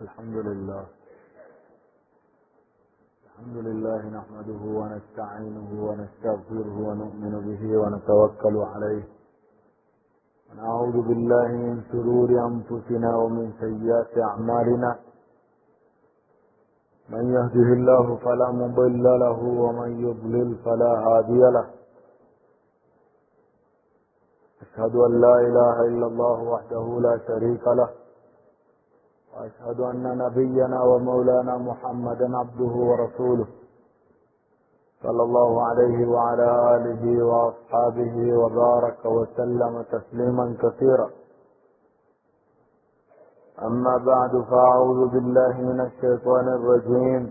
الحمد لله الحمد لله نحمده ونستعينه ونستغفره ونؤمن به ونتوكل عليه ونعوذ بالله من شرور أنفسنا ومن سيئات أعمالنا من يهده الله فلا مضل له ومن يضلل فلا هادي له أشهد أن لا إله إلا الله وحده لا شريك له وأشهد أن نبينا ومولانا محمدا عبده ورسوله صلى الله عليه وعلى آله وأصحابه وبارك وسلم تسليما كثيرا أما بعد فأعوذ بالله من الشيطان الرجيم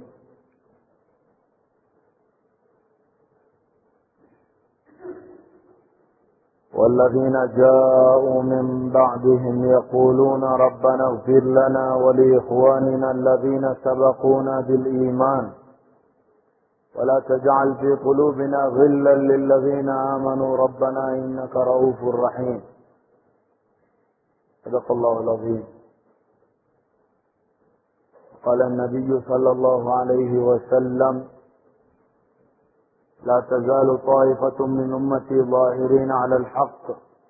والذين جاءوا من بعدهم يقولون ربنا اغفر لنا ولإخواننا الذين سبقونا بالإيمان ولا تجعل في قلوبنا غلا للذين آمنوا ربنا إنك رؤوف رحيم صدق الله العظيم قال النبي صلى الله عليه وسلم لا تزال طائفة من أمتي ظاهرين على الحق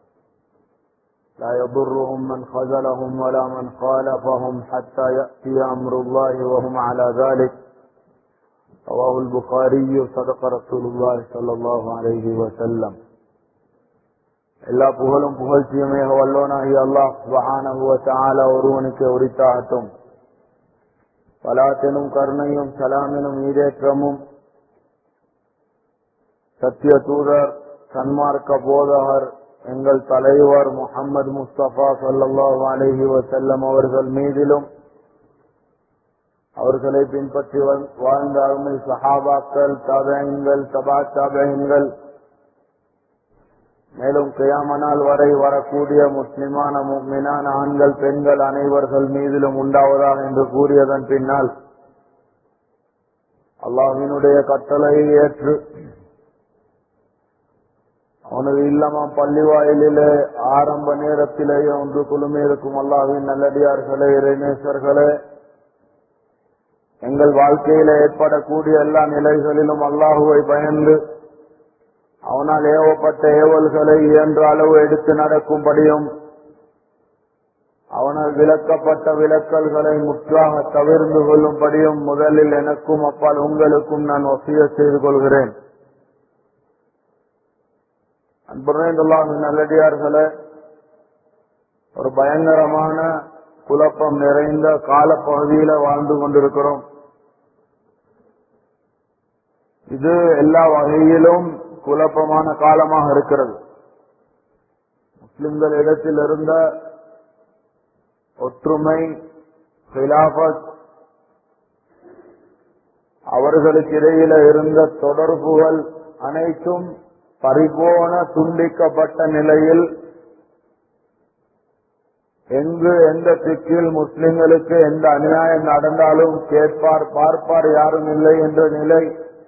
لا يضرهم من خذلهم ولا من خالفهم حتى يأتي أمر الله وهم على ذلك رواه البخاري صدق رسول الله صلى الله عليه وسلم எல்லா புகழும் புகழ்ச்சியுமே வல்லோனாகி அல்லாஹ் சுபஹானஹு தஆலா ஒருவனுக்கு உரித்தாகட்டும் பலாத்தினும் கருணையும் சலாமினும் ஈடேற்றமும் சத்திய தூதர் சன்மார்க்க போதகர் எங்கள் தலைவர் முகமது முஸ்தபா சல்லாஹூ அலஹி வசல்லம் அவர்கள் மீதிலும் அவர்களை பின்பற்றி வாழ்ந்த அருமை சஹாபாக்கள் தபயங்கள் தபா தபயங்கள் மேலும் கியாமனால் வரை வரக்கூடிய முஸ்லிமான முக்மினான ஆண்கள் பெண்கள் அனைவர்கள் மீதிலும் உண்டாவதாக என்று கூறியதன் பின்னால் அல்லாஹினுடைய கட்டளையை ஏற்று அவனது இல்லமா பள்ளி வாயிலே ஆரம்ப நேரத்திலேயே ஒன்று குழுமே இருக்கும் அல்லாவின் நல்லடியார்களே இறைநேசர்களே எங்கள் வாழ்க்கையில ஏற்படக்கூடிய எல்லா நிலைகளிலும் அல்லாஹுவை பயந்து அவனால் ஏவப்பட்ட ஏவல்களை இயன்ற அளவு எடுத்து நடக்கும்படியும் அவனால் விளக்கப்பட்ட விளக்கல்களை முற்றாக தவிர்ந்து கொள்ளும்படியும் முதலில் எனக்கும் அப்பால் உங்களுக்கும் நான் வசிய செய்து கொள்கிறேன் அன்புரைந்துள்ளாக நல்லடியார்களே ஒரு பயங்கரமான குழப்பம் நிறைந்த காலப்பகுதியில வாழ்ந்து கொண்டிருக்கிறோம் இது எல்லா வகையிலும் குழப்பமான காலமாக இருக்கிறது முஸ்லிம்கள் இடத்தில் இருந்த ஒற்றுமை ஹிலாபத் அவர்களுக்கு இடையில இருந்த தொடர்புகள் அனைத்தும் பரிபூர்ண துண்டிக்கப்பட்ட நிலையில் எங்கு எந்த திக்கில் முஸ்லிம்களுக்கு எந்த அநியாயம் நடந்தாலும் கேட்பார் பார்ப்பார் யாரும் இல்லை என்ற நிலை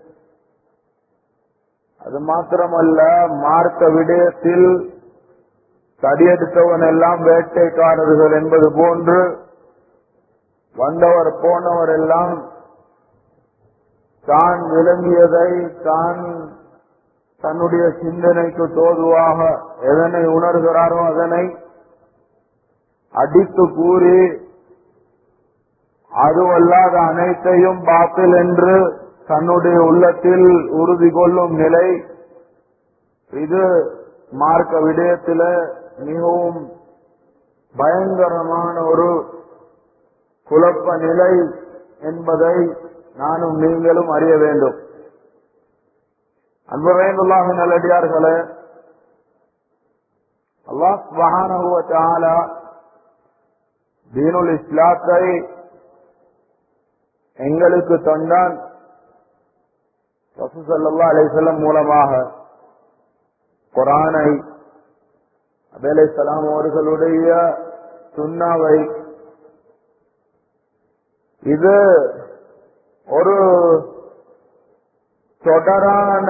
அது மாத்திரமல்ல மார்க்க விடயத்தில் தடியெடுத்தவன் எல்லாம் வேட்டைக்காரர்கள் என்பது போன்று வந்தவர் போனவர் எல்லாம் தான் விளங்கியதை தான் தன்னுடைய சிந்தனைக்கு தோதுவாக எதனை உணர்கிறாரோ அதனை அடித்து கூறி அதுவல்லாத அனைத்தையும் பாத்தில் என்று தன்னுடைய உள்ளத்தில் உறுதி கொள்ளும் நிலை இது மார்க்க விடயத்தில மிகவும் பயங்கரமான ஒரு குழப்ப நிலை என்பதை நானும் நீங்களும் அறிய வேண்டும் அன்புரைந்துள்ளாக நல்லடியார்களே அல்லாஹ் மகானகுவத்தால தீனுல் இஸ்லாத்தை எங்களுக்கு தந்தான் ரசூசல்லா அலிசல்லம் மூலமாக குரானை அபேலை சலாம் அவர்களுடைய சுண்ணாவை இது ஒரு தொடரான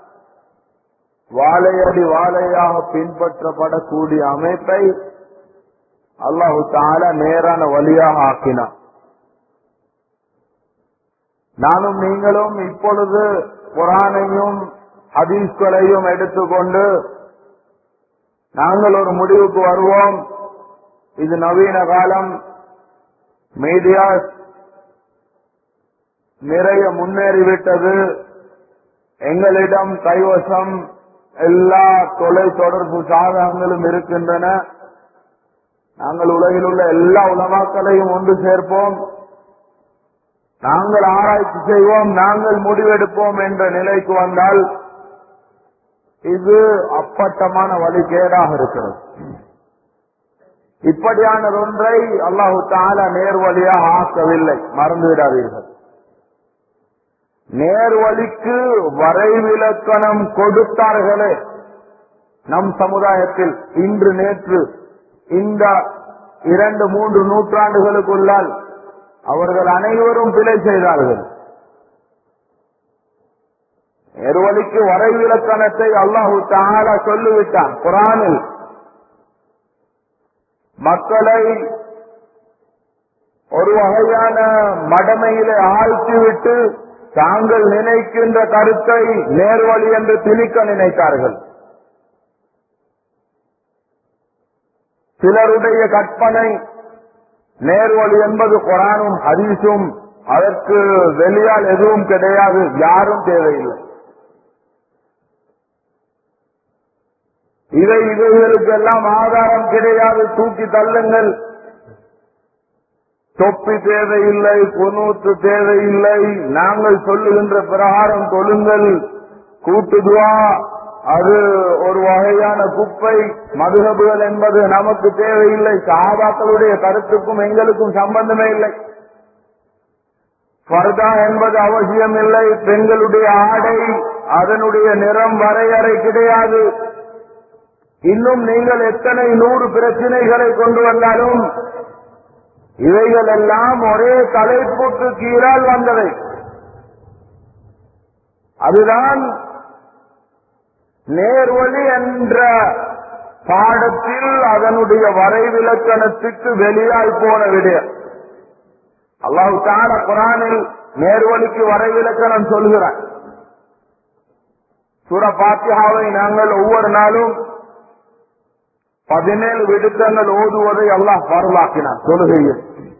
வாழையடி வாழையாக பின்பற்றப்படக்கூடிய அமைப்பை அல்லாஹு தால நேரான வழியாக ஆக்கினான் நானும் நீங்களும் இப்பொழுது குரானையும் ஹதீஸ்களையும் எடுத்துக்கொண்டு நாங்கள் ஒரு முடிவுக்கு வருவோம் இது நவீன காலம் மீடியா நிறைய முன்னேறிவிட்டது எங்களிடம் கைவசம் எல்லா தொலை தொடர்பு சாதகங்களும் இருக்கின்றன நாங்கள் உலகில் உள்ள எல்லா உலமாக்களையும் ஒன்று சேர்ப்போம் நாங்கள் ஆராய்ச்சி செய்வோம் நாங்கள் முடிவெடுப்போம் என்ற நிலைக்கு வந்தால் இது அப்பட்டமான வழிகேடாக இருக்கிறது இப்படியானது ஒன்றை அல்லாஹு தாலா நேர்வழியாக ஆக்கவில்லை மறந்துவிடாதீர்கள் நேர்வழிக்கு வரைவிலக்கணம் கொடுத்தார்களே நம் சமுதாயத்தில் இன்று நேற்று இந்த இரண்டு மூன்று நூற்றாண்டுகளுக்குள்ளால் அவர்கள் அனைவரும் பிழை செய்தார்கள் நேர்வழிக்கு வரைவிலக்கணத்தை அல்லாஹு தாலா சொல்லிவிட்டான் குரானில் மக்களை ஒரு வகையான மடமையிலே ஆழ்த்திவிட்டு தாங்கள் நினைக்கின்ற கருத்தை நேர்வழி என்று திணிக்க நினைத்தார்கள் சிலருடைய கற்பனை நேர்வழி என்பது குரானும் ஹதீஸும் அதற்கு வெளியால் எதுவும் கிடையாது யாரும் தேவையில்லை இதை இவைகளுக்கெல்லாம் ஆதாரம் கிடையாது தூக்கி தள்ளுங்கள் தொப்பி தேவையில்லை குனூத்து தேவையில்லை நாங்கள் சொல்லுகின்ற பிரகாரம் கொள்ளுங்கள் கூட்டுதுவா அது ஒரு வகையான குப்பை மதுகபுகள் என்பது நமக்கு தேவையில்லை சாபாக்களுடைய கருத்துக்கும் எங்களுக்கும் சம்பந்தமே இல்லை பர்தா என்பது அவசியம் இல்லை பெண்களுடைய ஆடை அதனுடைய நிறம் வரையறை கிடையாது இன்னும் நீங்கள் எத்தனை நூறு பிரச்சனைகளை கொண்டு வந்தாலும் இவைகள் எல்லாம் ஒரே தலைப்புக்கு கீழால் வந்தவை அதுதான் நேர்வழி என்ற பாடத்தில் அதனுடைய வரைவிலக்கணத்துக்கு வெளியால் போன விடயம் அல்லாஹு தான குரானில் நேர்வழிக்கு வரைவிலக்கணம் சொல்கிறார் சுர பாத்தியாவை நாங்கள் ஒவ்வொரு நாளும் பதினேழு விடுத்தங்கள் ஓதுவதை அல்லாஹ் பரவாக்கினான் தொழுகையில்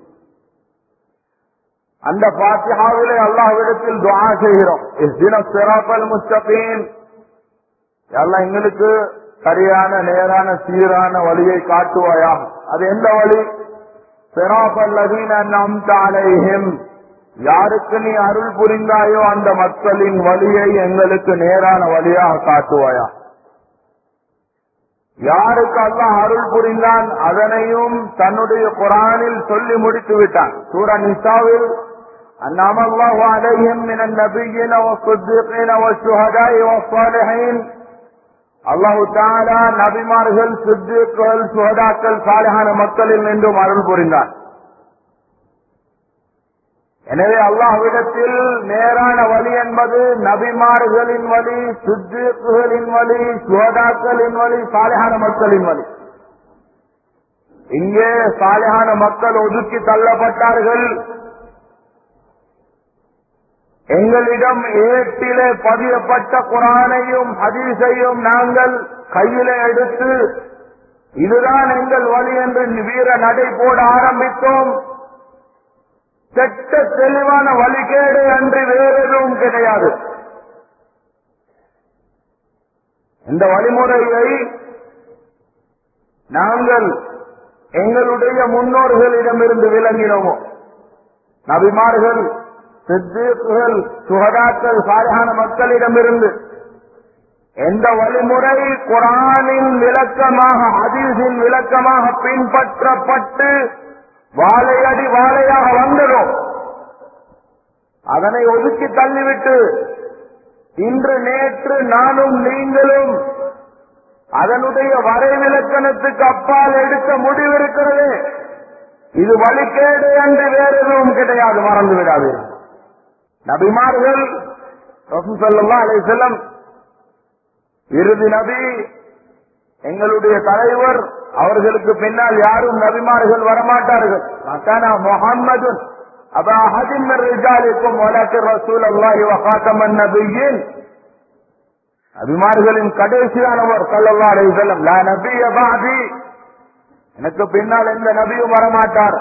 அந்த பாத்தியாவிலே அல்லாஹ்விடத்தில் துவா செய்கிறோம் தின சிறப்பல் முஸ்தபீன் எல்லாம் எங்களுக்கு சரியான நேரான சீரான வழியை காட்டுவாயா அது எந்த வழி சிராபல்லதீனம் யாருக்கு நீ அருள் புரிந்தாயோ அந்த மக்களின் வழியை எங்களுக்கு நேரான வழியாக காட்டுவாயா யாருக்கு அல்லாஹ் அருள் புரிந்தான் அதனையும் தன்னுடைய குரானில் சொல்லி முடித்து விட்டான் சூர நிசாவில் أنعم الله عليهم من النبيين والصديقين والشهداء والصالحين அல்லாஹு தாலா நபிமார்கள் சித்திகள் சுகதாக்கள் சாலையான மக்களில் நின்றும் அருள் புரிந்தார் எனவே அல்லாஹ்விடத்தில் நேரான வழி என்பது நபிமார்களின் வழி சித்திகளின் வழி சுகதாக்களின் வழி சாலையான மக்களின் வழி இங்கே சாலையான மக்கள் ஒதுக்கி தள்ளப்பட்டார்கள் எங்களிடம் ஏட்டிலே பதியப்பட்ட குரானையும் ஹதீஸையும் நாங்கள் கையில எடுத்து இதுதான் எங்கள் வழி என்று வீர நடை போட ஆரம்பித்தோம் செட்ட தெளிவான வழிகேடு அன்று வேறு எதுவும் கிடையாது இந்த வழிமுறையை நாங்கள் எங்களுடைய முன்னோர்களிடமிருந்து விளங்கினோமோ நபிமார்கள் சித்தீக்குகள் சுகதாக்கள் சாலையான மக்களிடமிருந்து எந்த வழிமுறை குரானின் விளக்கமாக ஹதீஸின் விளக்கமாக பின்பற்றப்பட்டு வாழையடி வாழையாக வந்ததோ அதனை ஒதுக்கி தள்ளிவிட்டு இன்று நேற்று நானும் நீங்களும் அதனுடைய வரைவிலக்கணத்துக்கு அப்பால் எடுத்த முடிவு இருக்கிறது இது வழிகேடு என்று வேறு எதுவும் கிடையாது மறந்து விடாதீர்கள் நபிமார்கள் ரசூசல்லா அலை செல்லம் இறுதி நபி எங்களுடைய தலைவர் அவர்களுக்கு பின்னால் யாரும் நபிமார்கள் வரமாட்டார்கள் மக்கானா முகம்மது أبا أحد من رجالكم ولكن رسول الله وخاتم النبيين அபிமார்களின் கடைசியானவர் சல்லல்லா அலைஹி வஸல்லம் லா நபிய பாதி எனக்கு பின்னால் எந்த நபியும் வரமாட்டார்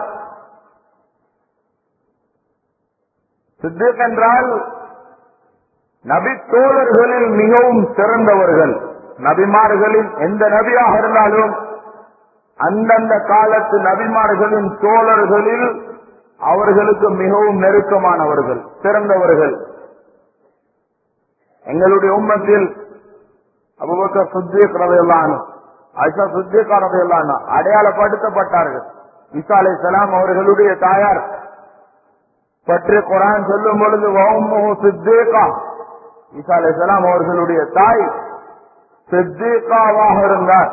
சித்திக் என்றால் நபி தோழர்களில் மிகவும் சிறந்தவர்கள் நபிமார்களின் எந்த நபியாக இருந்தாலும் அந்தந்த காலத்து நபிமார்களின் தோழர்களில் அவர்களுக்கு மிகவும் நெருக்கமானவர்கள் சிறந்தவர்கள் எங்களுடைய உம்மத்தில் அபுபக்கர் சுத்தீக் ரதையெல்லாம் ஐஷா சுத்தீக் ரதையெல்லாம் அடையாளப்படுத்தப்பட்டார்கள் ஈசா அலை சலாம் அவர்களுடைய தாயார் பற்றி குரான் சொல்லும் பொழுது வஹும்முஹு சித்தீகா ஈசா அலை சலாம் அவர்களுடைய தாய் சித்தீகாவாக இருந்தார்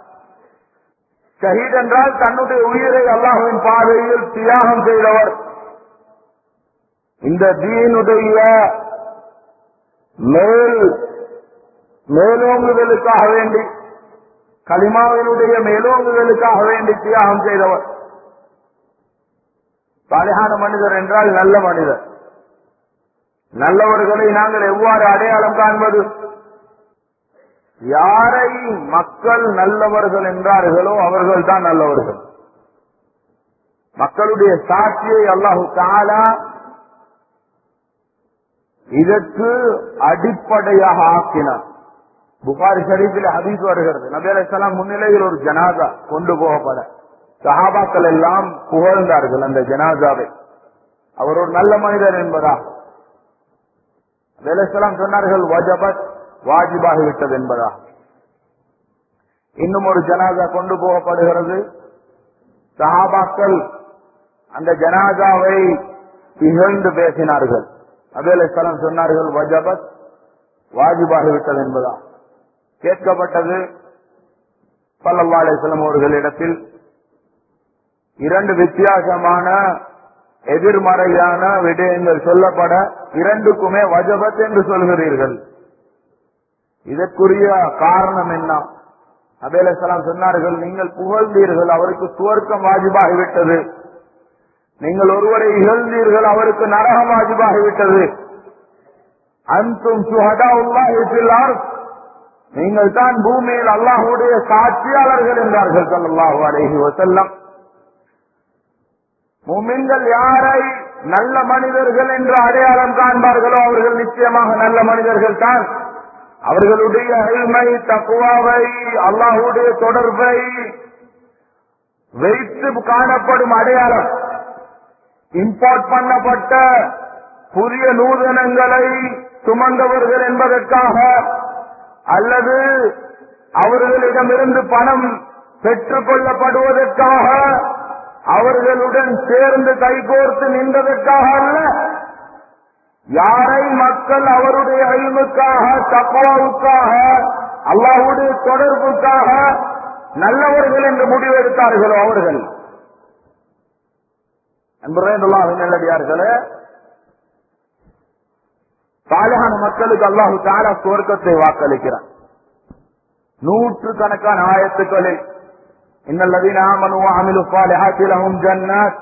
ஷஹீத் என்றால் தன்னுடைய உயிரை அல்லாஹுவின் பாதையில் தியாகம் செய்தவர் இந்த தீனுடைய மேல் மேலோங்குதலுக்காக வேண்டி கலிமாவினுடைய மேலோங்குதலுக்காக வேண்டி தியாகம் செய்தவர் சாலையான மனிதர் என்றால் நல்ல மனிதர் நல்லவர்களை நாங்கள் எவ்வாறு அடையாளம் காண்பது யாரை மக்கள் நல்லவர்கள் என்றார்களோ அவர்கள் தான் நல்லவர்கள் மக்களுடைய சாட்சியை அல்லாஹு தாலா இதற்கு அடிப்படையாக ஆக்கினார் புகாரி ஷரீஃபில் ஹதீஸ் வருகிறது நபி அலைஹிஸ்ஸலாம் முன்னிலையில் ஒரு ஜனாதா கொண்டு போகப்பட சஹாபாக்கள் எல்லாம் புகழ்ந்தார்கள் அந்த ஜனாதாவை அவர் ஒரு நல்ல மனிதர் என்பதா நபி அலைஹிஸ்ஸலாம் சொன்னார்கள் வஜபத் வாஜிபாகிவிட்டது என்பதா இன்னும் ஒரு ஜனாதா கொண்டு போகப்படுகிறது சஹாபாக்கள் அந்த ஜனாதாவை இகழ்ந்து பேசினார்கள் நபி அலைஹிஸ்ஸலாம் சொன்னார்கள் வஜபத் வாஜிபாகிவிட்டது என்பதா கேட்கப்பட்டது சல்லல்லா அலிஸ்லாம் அவர்களிடத்தில் இரண்டு வித்தியாசமான எதிர்மறையான விடயங்கள் சொல்லப்பட இரண்டுக்குமே வஜபத் என்று சொல்கிறீர்கள் இதற்குரிய காரணம் என்ன அபேலாம் சொன்னார்கள் நீங்கள் புகழ்ந்தீர்கள் அவருக்கு சுவர்க்கம் வாஜிபாகிவிட்டது நீங்கள் ஒருவரை இகழ்ந்தீர்கள் அவருக்கு நரகம் வாஜிபாகிவிட்டது அன்தும் சுஹதா உல்லாஹ் நீங்கள் தான் பூமியில் அல்லாஹுடைய சாட்சியாளர்கள் என்றார்கள் சல்லாஹூ அலஹி வசல்லம் முமின்கள் யாரை நல்ல மனிதர்கள் என்று அடையாளம் காண்பார்களோ அவர்கள் நிச்சயமாக நல்ல மனிதர்கள் தான் அவர்களுடைய அல்மை தக்குவாவை அல்லாஹுடைய தொடர்பை வைத்து காணப்படும் அடையாளம் இம்போர்ட் பண்ணப்பட்ட புதிய நூதனங்களை சுமந்தவர்கள் என்பதற்காக அல்லது அவர்களிடமிருந்து பணம் பெற்றுக் கொள்ளப்படுவதற்காக அவர்களுடன் சேர்ந்து கைகோர்த்து நின்றதற்காக அல்ல யாரை மக்கள் அவருடைய அழிவுக்காக தக்குவாவுக்காக அல்லாஹுடைய தொடர்புக்காக நல்லவர்கள் என்று முடிவெடுத்தார்களோ அவர்கள் என்பதே நல்லடியார்களே சாலையான மக்களுக்கு அல்லாஹு தாலா சுவர்க்கத்தை வாக்களிக்கிறான் நூற்று கணக்கான ஆயத்துக்களில் இன்னல்லதீன ஆமனு அமிலு சாலிஹாத்திலஹும் ஜன்னாத்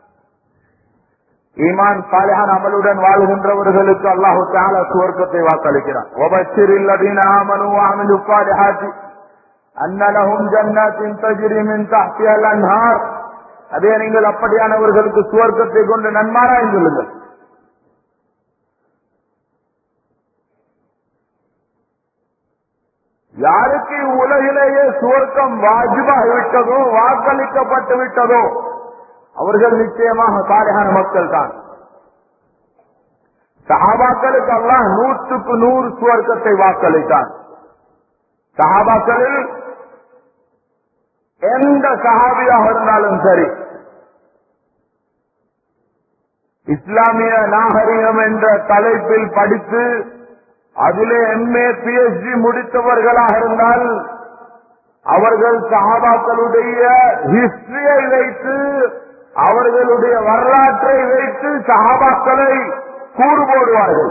ஈமான் சாலிஹான் அமலுடன் வாழ்கின்றவர்களுக்கு அல்லாஹு தாலா சுவர்க்கத்தை வாக்களிக்கிறான் ஒபச்சிரில்லதீன ஆமனு அமிலு சாலிஹாத்தி அன்னலஹும் ஜன்னாத்தின் தஜ்ரி மின் தஹ்திஹல் அன்ஹார் அதே நீங்கள் அப்படியானவர்களுக்கு சுவர்க்கத்தை கொண்டு நன்மாராய் சொல்லுங்கள் யாருக்கு உலகிலேயே சுவர்க்கம் வாஜிபாகி விட்டதோ வாக்களிக்கப்பட்டு விட்டதோ அவர்கள் நிச்சயமாக சாலையான மக்கள் தான் சஹாபாக்களுக்கு அல்லாஹ் நூற்றுக்கு நூறு சுவர்க்கத்தை வாக்களித்தான் சஹாபாக்களில் எந்த சஹாபியாக இருந்தாலும் சரி இஸ்லாமிய நாகரிகம் என்ற தலைப்பில் படித்து அதிலே எம்ஏ பிஎச்டி முடித்தவர்களாக இருந்தால் அவர்கள் சஹாபாக்களுடைய ஹிஸ்டரியை வைத்து அவர்களுடைய வரலாற்றை வைத்து சஹாபாக்களை கூறு போடுவார்கள்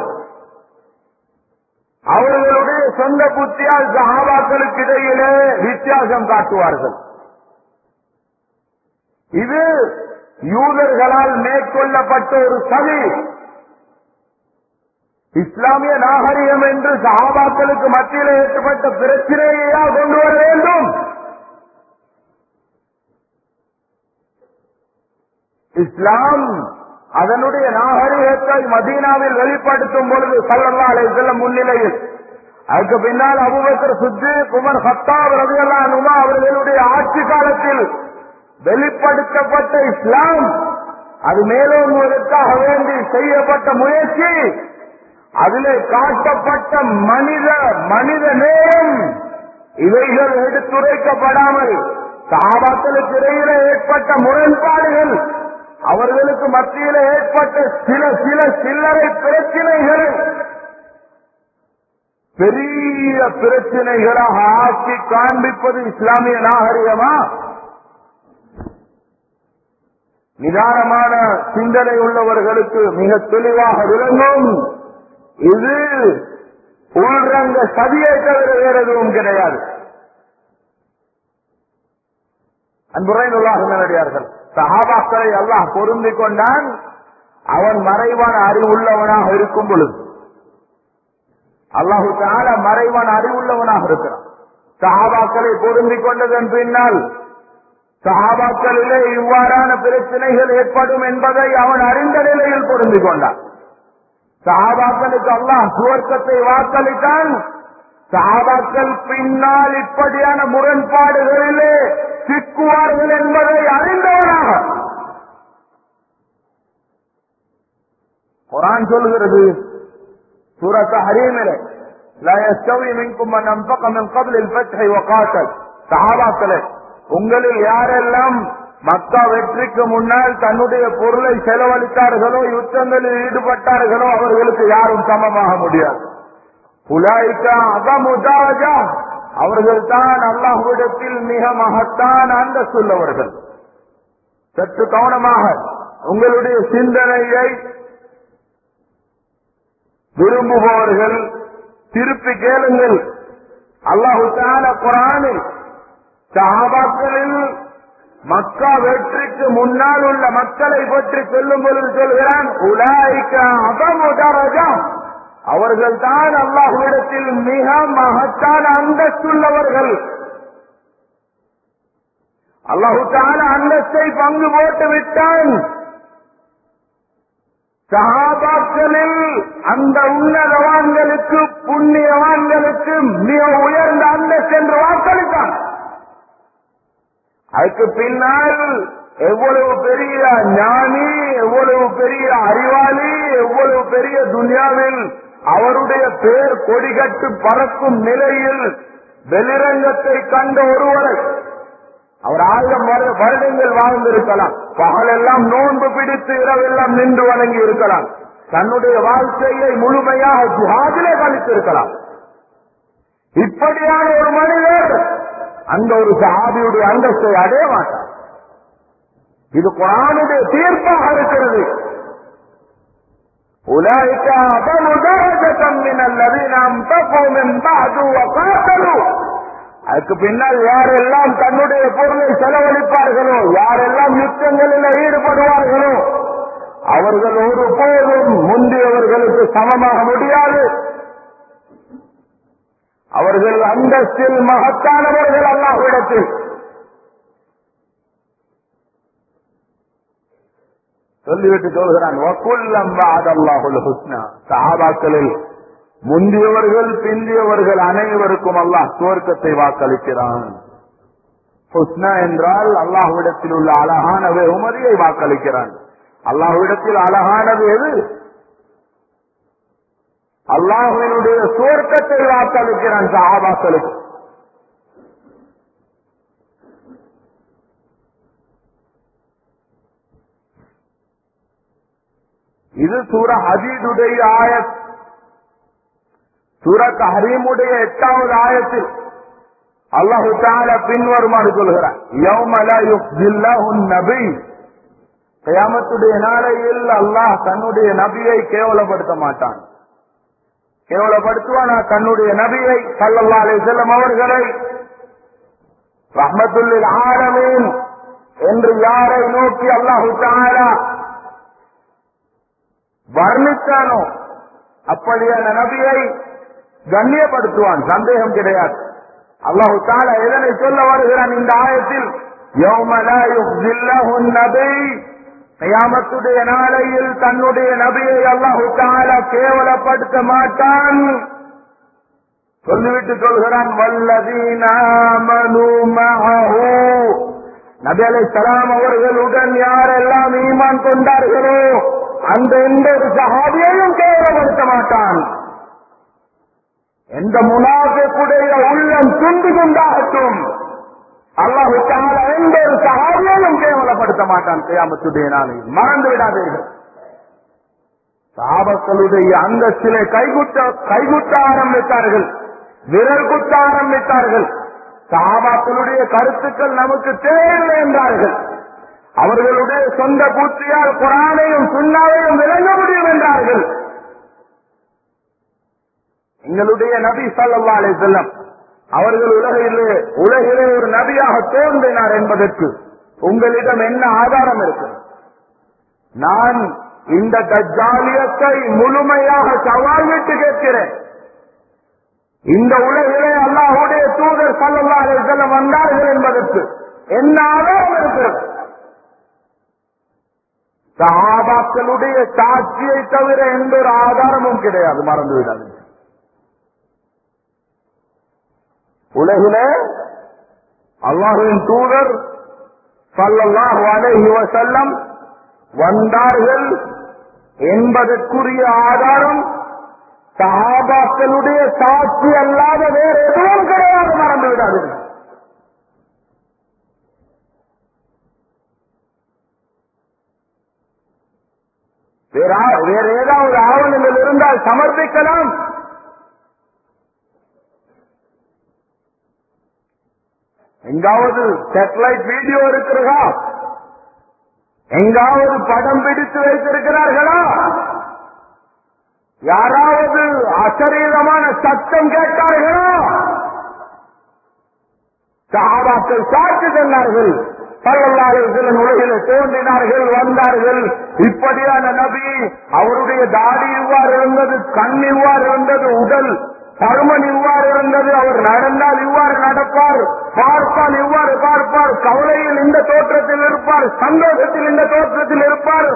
அவர்களுடைய சொந்த புத்தியால் சஹாபாக்களுக்கு இடையிலே வித்தியாசம் காட்டுவார்கள் இது யூதர்களால் மேற்கொள்ளப்பட்ட ஒரு சதி இஸ்லாமிய நாகரிகம் என்று சஹாபாக்களுக்கு மத்தியில் ஏற்பட்ட பிரச்சனையா கொண்டு வர வேண்டும் இஸ்லாம் அதனுடைய நாகரிகத்தை மதீனாவில் வெளிப்படுத்தும் பொழுது சல்லல்லா அலைஹி முன்னிலையில் அதுக்கு பின்னால் அபுபக்கர் சித்து குமர் ஹத்தாப் ரவியல்லா நுமா அவர்களுடைய ஆட்சி காலத்தில் வெளிப்படுத்தப்பட்ட இஸ்லாம் அது மேலோங்குவதற்காக வேண்டி செய்யப்பட்ட முயற்சி அதிலே காட்டப்பட்ட மனித மனித நேரம் இவைகள் எடுத்துரைக்கப்படாமல் சாபாக்களுக்கு இடையில ஏற்பட்ட முரண்பாடுகள் அவர்களுக்கு மத்தியில் ஏற்பட்ட சில சில சில்லறை பிரச்சனைகளை பெரிய பிரச்சனைகளாக ஆக்கி காண்பிப்பது இஸ்லாமிய நாகரிகமா நிதானமான சிந்தனை உள்ளவர்களுக்கு மிக தெளிவாக விளங்கும் இது உள்ரங்க சதியை தவிர வேற எதுவும் கிடையாது அன்புரையினுள்ளாக நேரடியார்கள் சஹாபாக்களை அல்லாஹ் பொருந்திக் கொண்டான் அவன் மறைவான அறிவுள்ளவனாக இருக்கும் பொழுது அல்லாஹு தால மறைவான அறிவுள்ளவனாக இருக்கிறான் சஹாபாக்களை பொருந்திக் கொண்டதன் பின்னால் சஹாபாக்களிலே இவ்வாறான பிரச்சனைகள் ஏற்படும் என்பதை அவன் அறிந்த நிலையில் பொருந்திக் கொண்டான் சஹாபாக்களுக்கு அல்லாஹ் சுவர்க்கத்தை வாக்களித்தான் சஹாபாக்கள் பின்னால் இப்படியான முரண்பாடுகளிலே சிக்குவார்கள் என்பதை அறிந்தவனாக குரான் சொல்கிறது سورة حريمه لا يستوي منكم من انفق من قبل الفتح وقاتل சஹாபாக்களே உங்களில் யாரெல்லாம் மக்கா வெற்றிக்கு முன்னால் தன்னுடைய பொருளை செலவழித்தார்களோ யுத்தங்களில் ஈடுபட்டார்களோ அவர்களுக்கு யாரும் சமமாக முடியாது புலாய்க்கா அகமுதாஜா அவர்கள் தான் அல்லாஹ்விடத்தில் மிக மகத்தான் அந்தஸ்துள்ளவர்கள் சற்று கவனமாக உங்களுடைய சிந்தனையை விரும்புபவர்கள் திருப்பி கேளுங்கள் அல்லாஹு தால குரானில் சஹாபாக்களில் மக்கா வெற்றிக்கு முன்னால் உள்ள மக்களை பற்றி சொல்லும் பொழுது சொல்கிறான் உலாய்க்க அபமுதரஜா அவர்கள் தான் அல்லாஹுவிடத்தில் மிக மகத்தான அந்தஸ்துள்ளவர்கள் அல்லாஹு தால அந்தஸ்தை பங்கு போட்டு விட்டான் சஹாபாக்களில் அந்த உன்னதவான்களுக்கு புண்ணியவான்களுக்கு மிக உயர்ந்த அந்தஸ்து என்று வாக்களித்தான் அதுக்கு பின்னால் எவ்வளவு பெரிய ஞானி எவ்வளவு பெரிய அறிவாளி எவ்வளவு பெரிய துன்யாவில் அவருடைய பேர் கொடிகட்டு பறக்கும் நிலையில் வெளிரங்கத்தை கண்ட ஒருவரை அவர் ஆயிரம் வரு- வருடங்கள் வாழ்ந்திருக்கலாம் பகலெல்லாம் நோன்பு பிடித்து இரவெல்லாம் நின்று வணங்கி இருக்கலாம் தன்னுடைய வாழ்க்கையை முழுமையாக ஜிஹாதிலே கழித்திருக்கலாம் இப்படியான ஒரு மனிதர் அந்த ஒரு சஹாபியுடைய அந்தஸ்தை அடைய மாட்டார் இது குரானுடைய தீர்ப்பாக இருக்கிறது أولئك أعظم درجة من الذين أنفقوا من بعد وقاتلوا அதுக்கு பின்னால் யாரெல்லாம் தன்னுடைய பொருளை செலவழிப்பார்களோ யாரெல்லாம் யுத்தங்களில் ஈடுபடுவார்களோ அவர்கள் ஒருபோதும் முந்தியவர்களுக்கு சமமாக முடியாது அவர்கள் அந்தஸ்தில் மகத்தானவர்கள் அல்லாஹ்விடத்தில் சொல்லிவிட்டு சொல்கிறான் வக்குல்லம் அல்லாஹுல் ஹுஸ்னா சஹாபாக்களில் முந்தியவர்கள் பிந்தியவர்கள் அனைவருக்கும் அல்லாஹ் சுவர்க்கத்தை வாக்களிக்கிறான் ஹுஸ்னா என்றால் அல்லாஹ்விடத்தில் உள்ள அழகான வெகுமதியை வாக்களிக்கிறான் அல்லாஹ்விடத்தில் அழகானது எது அல்லாஹுவினுடைய சுவர்க்கத்தை வாக்களிக்கிறான் சஹாபாக்களுக்கு இது சூர ஹதீதுடைய ஆயத் சூரத் ஹரீமுடைய எட்டாவது ஆயத்தில் அல்லாஹு தால பின்வருமாறு சொல்கிறார் யௌமல யுக்தில்லாஹுன் நபி கயாமத்துடைய நாளையில் அல்லாஹ் தன்னுடைய நபியை கேவலப்படுத்த மாட்டான் கேவலப்படுத்துவானா தன்னுடைய நபியை சல்லல்லா அலைஹி வஸல்லம் அவர்களை ரஹ்மத்துல்லில் ஆலமீன் என்று யாரை நோக்கி அல்லாஹு தாரா வர்ணித்தானோ அப்படியான நபியை கண்ணியப்படுத்துவான் சந்தேகம் கிடையாது அல்லாஹு தாலா எதனை சொல்ல வருகிறான் இந்த ஆயத்தில் கயாமத்துடைய நாளையில் தன்னுடைய நபியை அல்லாஹு தாலா கேவலப்படுத்த மாட்டான் சொல்லிவிட்டு சொல்கிறான் வல்லதீனாமனு நபி அலை சலாம் அவர்களுடன் யாரெல்லாம் ஈமான் கொண்டார்களோ அந்த எந்த ஒரு சகாபியையும் கேவலப்படுத்த மாட்டான் எந்த முனாஃபிக்குடைய உள்ளம் துண்டு துண்டாகட்டும் அல்லாஹு தாலா எந்த ஒரு சகாபியையும் கேவலப்படுத்த மாட்டான் கியாமத்துடைய நாளில் மறந்து விடாதீர்கள் சாபக்களுடைய அந்தஸ்திலே கைகுட்ட கைகுட்ட ஆரம்பித்தார்கள் விரல் குத்த ஆரம்பித்தார்கள் சாபாக்களுடைய கருத்துக்கள் நமக்கு தேவையில்லை என்றார்கள் அவர்களுடைய சொந்த பூச்சியால் குரானையும் சுண்ணாவையும் விளங்க முடியும் என்றார்கள் எங்களுடைய நபி சல்லா அலை செல்லம் அவர்கள் உலகிலே உலகிலே ஒரு நபியாக தோன்றினார் என்பதற்கு உங்களிடம் என்ன ஆதாரம் இருக்கு நான் இந்த தஜாலியத்தை முழுமையாக சவால் விட்டு கேட்கிறேன் இந்த உலகிலே அல்லாஹுடைய தூதர் சல்லா அலை செல்லம் வந்தார்கள் என்பதற்கு என்ன ஆதாரம் இருக்கிறது சஹாபாக்களுடைய சாட்சியை தவிர எந்த ஒரு ஆதாரமும் கிடையாது மறந்து விடாது உலகிலே அல்லாஹுவின் தூதர் சல்லல்லாஹு அலைஹி வஸல்லம் வந்தார்கள் என்பதற்குரிய ஆதாரம் சஹாபாக்களுடைய சாட்சி அல்லாத வேறு எதுவும் கிடையாது மறந்து விடாதீர்கள் வேற வேற ஏதாவது ஆவணங்கள் இருந்தால் சமர்ப்பிக்கலாம் எங்காவது சேட்டலைட் வீடியோ இருக்கிறதா எங்காவது படம் பிடித்து வைத்திருக்கிறார்களா யாராவது அசரீரமான சத்தம் கேட்டார்களா சஹாபாக்கள் சாட்சி சொன்னார்கள் பல்லல்லாறு உலகில் தோன்றினார்கள் வந்தார்கள் இப்படியான நபி அவருடைய தாடி இவ்வாறு இருந்தது கண் இவ்வாறு இருந்தது உடல் பருமன் இவ்வாறு இருந்தது அவர் நடந்தால் இவ்வாறு நடப்பார் பார்த்தால் இவ்வாறு பார்ப்பார் கவலையில் இந்த தோற்றத்தில் இருப்பார் சந்தோஷத்தில் இந்த தோற்றத்தில் இருப்பார்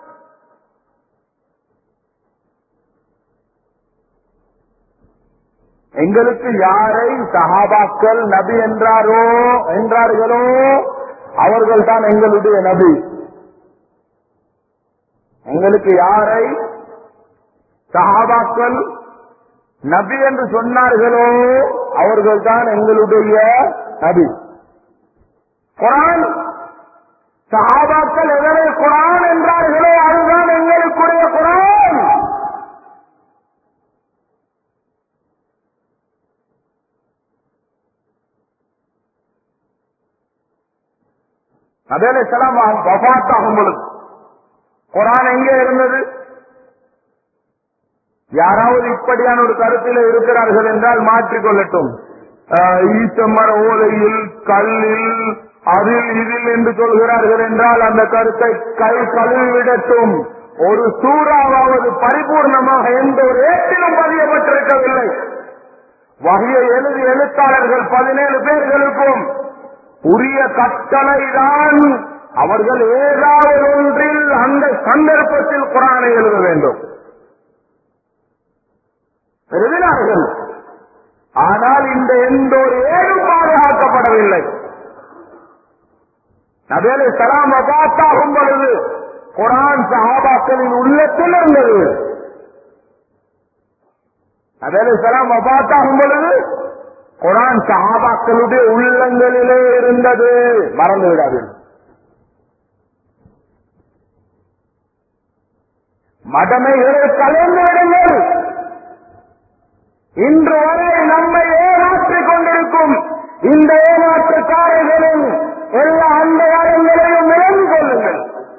எங்களுக்கு யாரை சஹாபாக்கள் நபி என்றாரோ என்றார்களோ அவர்கள் தான் எங்களுடைய நபி எங்களுக்கு யாரை சஹாபாக்கள் நபி என்று சொன்னார்களோ அவர்கள் தான் எங்களுடைய நபி குரான் சஹாபாக்கள் எதனை குரான் என்றார்களோ அதுதான் எங்களுக்குரிய குரான் அதே சலாம் வபாத்தாகும் பொழுது குரான் எங்கே இருந்தது யாராவது இப்படியான ஒரு கருத்தில் இருக்கிறார்கள் என்றால் மாற்றிக்கொள்ளட்டும் ஈச்சமர ஓலையில் கல்லில் அதில் இதில் என்று சொல்கிறார்கள் என்றால் அந்த கருத்தை கை கழுவி விடட்டும் ஒரு சூறாவது பரிபூர்ணமாக எந்த ஒரு ஏட்டிலும் பதியப்பட்டிருக்கவில்லை வகையை எழுதி எழுத்தாளர்கள் பதினேழு பேர்களுக்கும் உரிய கட்டளை தான் அவர்கள் ஏதாவது ஒன்றில் அந்த சந்தர்ப்பத்தில் குரானை எழுத வேண்டும் எழுதினார்கள் ஆனால் இந்த எந்த ஒரு ஏடும் பாதுகாக்கப்படவில்லை நபேலை சலாம் அபாத்தாகும் பொழுது குரான் சஹாபாக்களின் உள்ளத்தில் இருந்தது நபேலை சலாம் அபாத்தாகும் பொழுது குரான் சஹாபாக்களுடைய உள்ளங்களிலே இருந்தது மறந்து விடாதீர்கள் மடமைகளை கலந்து விடுங்கள் இன்று வரை நம்மை ஏமாற்றிக் கொண்டிருக்கும் இந்த ஏமாற்றுக்காரர்களின் எல்லா அந்தகாரங்களையும் இழந்து கொள்ளுங்கள்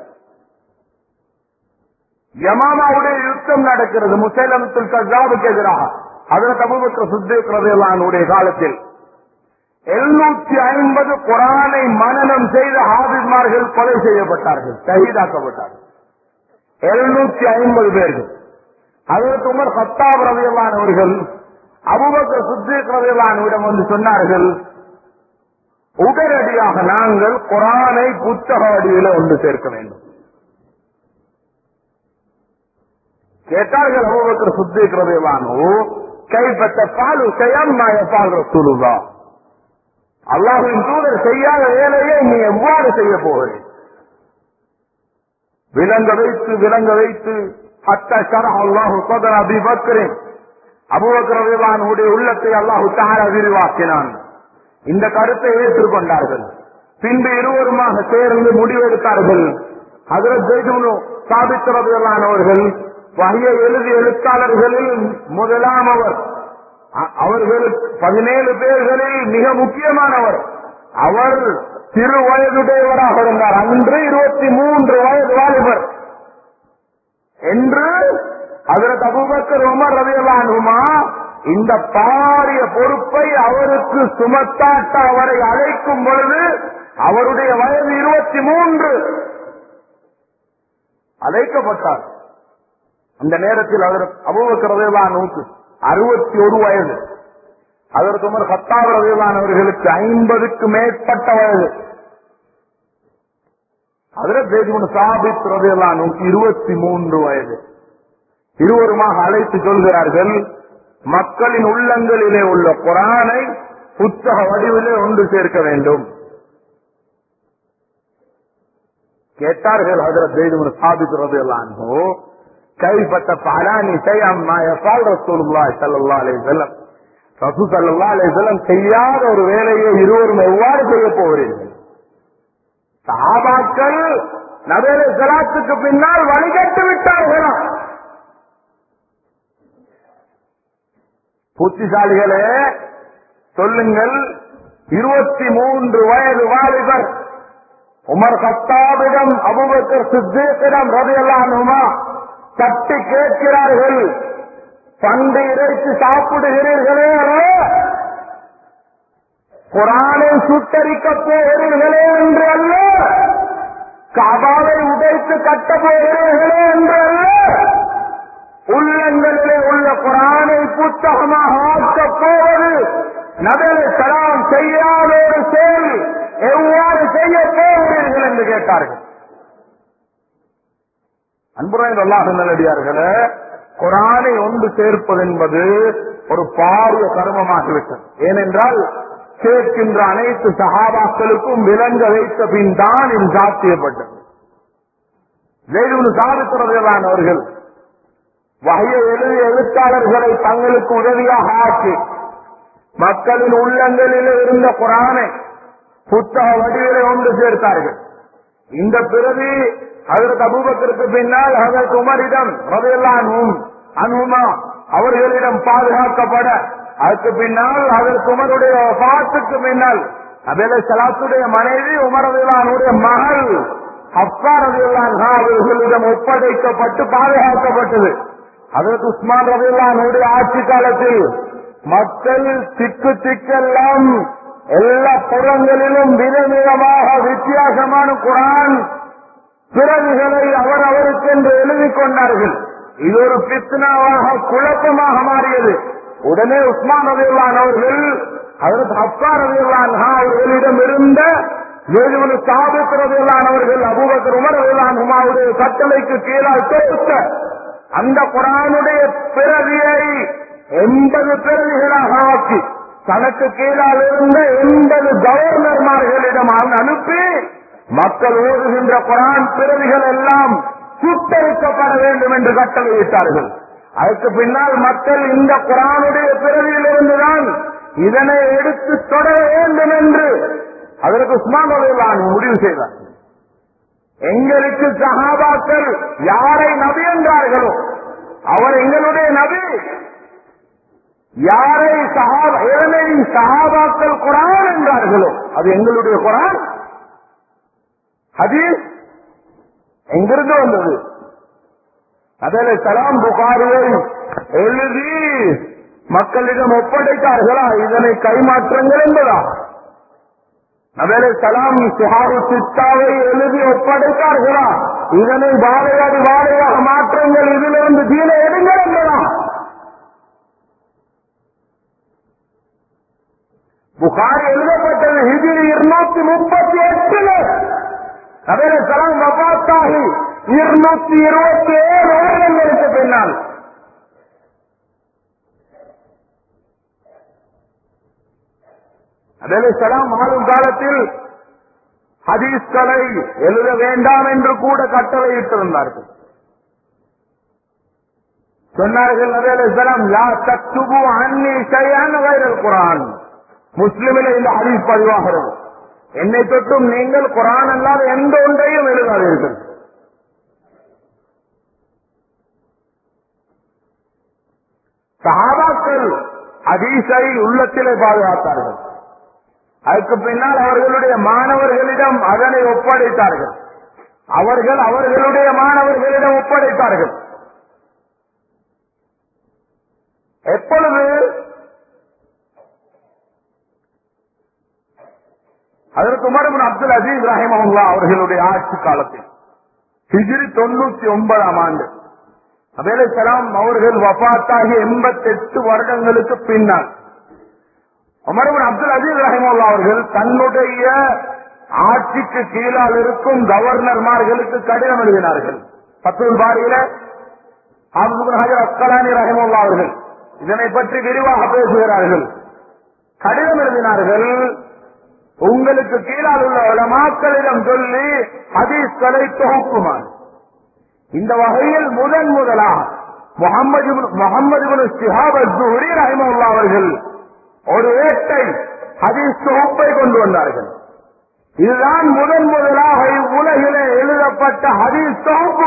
யமாமாவுடைய யுத்தம் நடக்கிறது முசைலமத்துல் கஜாவுக்கு எதிராக அதில் தபுபக்க சுத்தேக்கிறது காலத்தில் எழுநூற்றி ஐம்பது குரானை மனனம் செய்த ஹாபிஸ்மார்கள் கொலை செய்யப்பட்டார்கள் ஷஹீதாக்கப்பட்டார்கள் எழுநூற்றி ஐம்பது பேர்கள் அதற்கு உமர் சத்தாப் ரவியல்லானவர்கள் அபுபக்கர் சித்திக் ரவியல்லானவிடம் வந்து சொன்னார்கள் உடனடியாக நாங்கள் குரானை புத்தக வடிவில ஒன்று சேர்க்க வேண்டும் கேட்டார்கள் அபுபக்கர் சித்திக் ரவியல்லானோ கைப்பற்ற பாலு செய்யாம நான் எப்பால் ரசூலுதா அல்லாஹின் தூதர் செய்யாத வேலையை நீ எவ்வாறு செய்ய போகிறேன் விளங்க வைத்து விளங்க வைத்து ஹத்த ஷரஹ அல்லாஹு சதர அபி பக்ரின் அபுபக்கரவிவானுடைய உள்ளத்தை அல்லாஹு தார விரிவாக்கினான் இந்த கருத்தை ஏற்றுக்கொண்டார்கள் பின்பு இருவருமாக சேர்ந்து முடிவெடுத்தார்கள் ஹதரத் ஜெய்துனு சாபித்திரவியலானவர்கள் வகைய எழுதி எழுத்தாளர்களில் முதலாம் அவர் அ- அவர்களுக்கு பதினேழு பேர்களில் மிக முக்கியமானவர் அவர் சிறு வயதுடையவராக இருந்தார் அன்று இருபத்தி மூன்று வயது வாலிபர் என்று அதற்கு அபுபக்கர் உமர் ரவியலானுமா இந்த பாரிய பொறுப்பை அவருக்கு சுமத்தாட்ட அவரை அழைக்கும் பொழுது அவருடைய வயது இருபத்தி மூன்று அழைக்கப்பட்டார் அந்த நேரத்தில் அவர் அபுபக்கர் ரவியலானுக்கு அறுபத்தி ஒரு வயது அதற்கு உமர் சத்தாப் ரவியலானவர்களுக்கு ஐம்பதுக்கு மேற்பட்ட வயது அதில் பேசுமன் சாபித் ரவியலானுக்கு இருபத்தி மூன்று வயது இருவருமாக அழைத்து சொல்கிறார்கள் மக்களின் உள்ளங்களிலே உள்ள குரானை புத்தக வடிவிலே ஒன்று சேர்க்க வேண்டும் கேட்டார்கள் ஹதரத் ஜெய்துமன் சாபித் ரதியல்லாஹு கைப்பட்ட பலானி செய்யாம எப்பால் ரசூலுல்லாஹி ஸல்லல்லாஹு அலைஹி வஸல்லம் ரசூல் ஸல்லல்லாஹு அலைஹி வஸல்லம் செய்யாத ஒரு வேலையை இருவரும் எவ்வாறு செய்ய போகிறீர்கள் சஹாபாக்கள் நபேலே சலாத்துக்கு பின்னால் வழிகட்டு விட்டார்களாம் புத்திசாலிகளே சொல்லுங்கள் இருபத்தி மூன்று வயது வாலிபர் உமர் கத்தாபிடம் அபுபக்கர் சித்தேக்கிடம் ரதையெல்லானுமா தட்டி கேட்கிறார்கள் பண்டு இறைச்சி சாப்பிடுகிறீர்களே அல்ல குரானை சுட்டரிக்கப் போகிறீர்களே என்று அல்ல கபாலை உடைத்து கட்டப் போகிறீர்களே என்று அல்ல உள்ளங்களிலே உள்ள குரானை புத்தகமாக ஆக்கப் போவது நபரை சலாம் செய்யாத ஒரு செயல் எவ்வாறு செய்ய போகிறீர்கள் என்று கேட்டார்கள் அன்புராய் அல்லாஹ் நல்லடியார்களே குரானை ஒன்று சேர்ப்பது என்பது ஒரு பாரிய கர்மமாகிவிட்டது ஏனென்றால் கேட்கின்ற அனைத்து சகாபாக்களுக்கும் விளங்க வைத்த பின் தான் இது சாத்தியப்பட்டது வேறு சாதித்துறதானவர்கள் வகையை எழுதிய எழுத்தாளர்களை தங்களுக்கு உதவியாக ஆக்கி மக்களின் உள்ளங்களில் இருந்த குரானை புத்தக வடிவிலே ஒன்று சேர்த்தார்கள் இந்த பிறவி அதற்கு அபூபக்கருக்கு பின்னால் அதற்கு உமரிடம் ரதையெல்லாம் அனுமா அவர்களிடம் பாதுகாக்கப்பட அதுக்கு பின்னால் அதற்கு உமருடைய பாட்டுக்கு பின்னால் அபேல சலாத்துடைய மனைவி உமரதையிலானுடைய மகள் ஹப்சா ரதையெல்லாம் அவர்களிடம் ஒப்படைக்கப்பட்டு பாதுகாக்கப்பட்டது அதற்கு உஸ்மான் ரதையிலானுடைய ஆட்சி காலத்தில் மக்கள் திக்கு திக்கெல்லாம் எல்லா புறங்களிலும் விதவிதமாக வித்தியாசமான குரான் பிறவிகளை அவர் அவருக்கென்று எழுதிக் கொண்டார்கள் இது ஒரு பித்னாவாக குழப்பமாக மாறியது உடனே உஸ்மான் ரவியுல்லான் அவர்கள் அதற்கு அப்பா ரவியுல்லான் அவர்களிடம் இருந்த வேலுவனு சாபித் ரவியுல்லான் அவர்கள் அபூபக்கர் உமர் ரவியுல்லான் ஹுமாவுடைய கட்டளைக்கு கீழால் தொகுத்த அந்த குரானுடைய பிறவியை எண்பது பிறவிகளாக ஆக்கி தனக்கு கீழால் இருந்த எண்பது கவர்னர்மார்களிடம் அவன் அனுப்பி மக்கள் ஓதுகின்ற குரான் பிறவிகள் எல்லாம் சுட்டரிக்கப்பட வேண்டும் என்று கட்டளையிட்டார்கள் அதுக்கு பின்னால் மக்கள் இந்த குரானுடைய பிறவியிலிருந்துதான் இதனை எடுத்து தொடர வேண்டும் என்று அதற்கு உஸ்மான் அலிலான் முடிவு செய்தார் எங்களுக்கு சகாபாக்கள் யாரை நபி என்றார்களோ அவர் எங்களுடைய நபி யாரை சஹாபா எதனை சஹாபாக்கள் குரான் என்றார்களோ அது எங்களுடைய குரான் ஹதீஸ் எங்கிருந்து வந்தது அதில் சலாம் புகாரியை எழுதி மக்களிடம் ஒப்படைத்தார்களா இதனை கைமாற்றங்கள் என்பதா நபேலே சலாம் சிஹாபு சித்தாவை எழுதி ஒப்படைத்தார்களா இதனை வாழையாடி வாழையாக மாற்றுங்கள் இதிலிருந்து கீழே எடுங்கள் என்பதா புகாரி எழுதப்பட்டது ஹிஜிரி இருநூத்தி முப்பத்தி எட்டுல நபேலே சலாம் வபாத்தாகி இருநூத்தி இருபத்தி ஏழு வருடங்களுக்கு பின்னால் நபேலே சலாம் ஆளும் காலத்தில் ஹதீஸ்களை எழுத வேண்டாம் என்று கூட கட்டளையிட்டிருந்தார்கள் சொன்னார்கள் நபேலே சலாம் லா தக்துபு அன்னி ஷைஅன் கைரல் குரான் முஸ்லிமில் இந்த ஹதீஸ் பதிவாகிறது என்னை தொட்டும் நீங்கள் குரான் அல்லாத எந்த ஒன்றையும் எழுதாதீர்கள் சஹாபாக்கள் ஹதீஸை உள்ளத்திலே பாதுகாத்தார்கள் அதுக்கு பின்னால் அவர்களுடைய மாணவர்களிடம் அதனை ஒப்படைத்தார்கள் அவர்கள் அவர்களுடைய மாணவர்களிடம் ஒப்படைத்தார்கள் எப்பொழுது அதற்கு உமர் அப்துல் அசீஸ் ரஹிமஹுல்லா அவர்களுடைய ஆட்சி காலத்தில் ஹிஜ்ரி தொண்ணூத்தி ஒன்பதாம் ஆண்டு அபேலை சலாம் அவர்கள் வபாத்தாகி எண்பத்தி எட்டு வருடங்களுக்கு பின்னால் உமர்பின் அப்துல் அசீஸ் ரஹிமுல்லா அவர்கள் தன்னுடைய ஆட்சிக்கு கீழால் இருக்கும் கவர்னர்மார்களுக்கு கடிதம் எழுதினார்கள் பத்துல் பாரியில ஆபுபின் ஹஜர் அஸ்கலானி ரஹிமுல்லா அவர்கள் இதனை பற்றி விரிவாக பேசுகிறார்கள் கடிதம் எழுதினார்கள் உங்களுக்கு கீழால் உள்ள உலமாக்களிடம் சொல்லி ஹதீஸ்களை தொகுக்குமாறு இந்த வகையில் முதன் முதலாக முகமது முகமது ஷிஹாப் அஸ்ஹூரி ரஹிமுல்லா அவர்கள் ஒரு ஏட்டை ஹதீஸ் தொகுப்பை கொண்டு வந்தார்கள் இதுதான் முதன் முதலாக இவ்வுலகிலே எழுதப்பட்ட ஹதீஸ் தொகுப்பு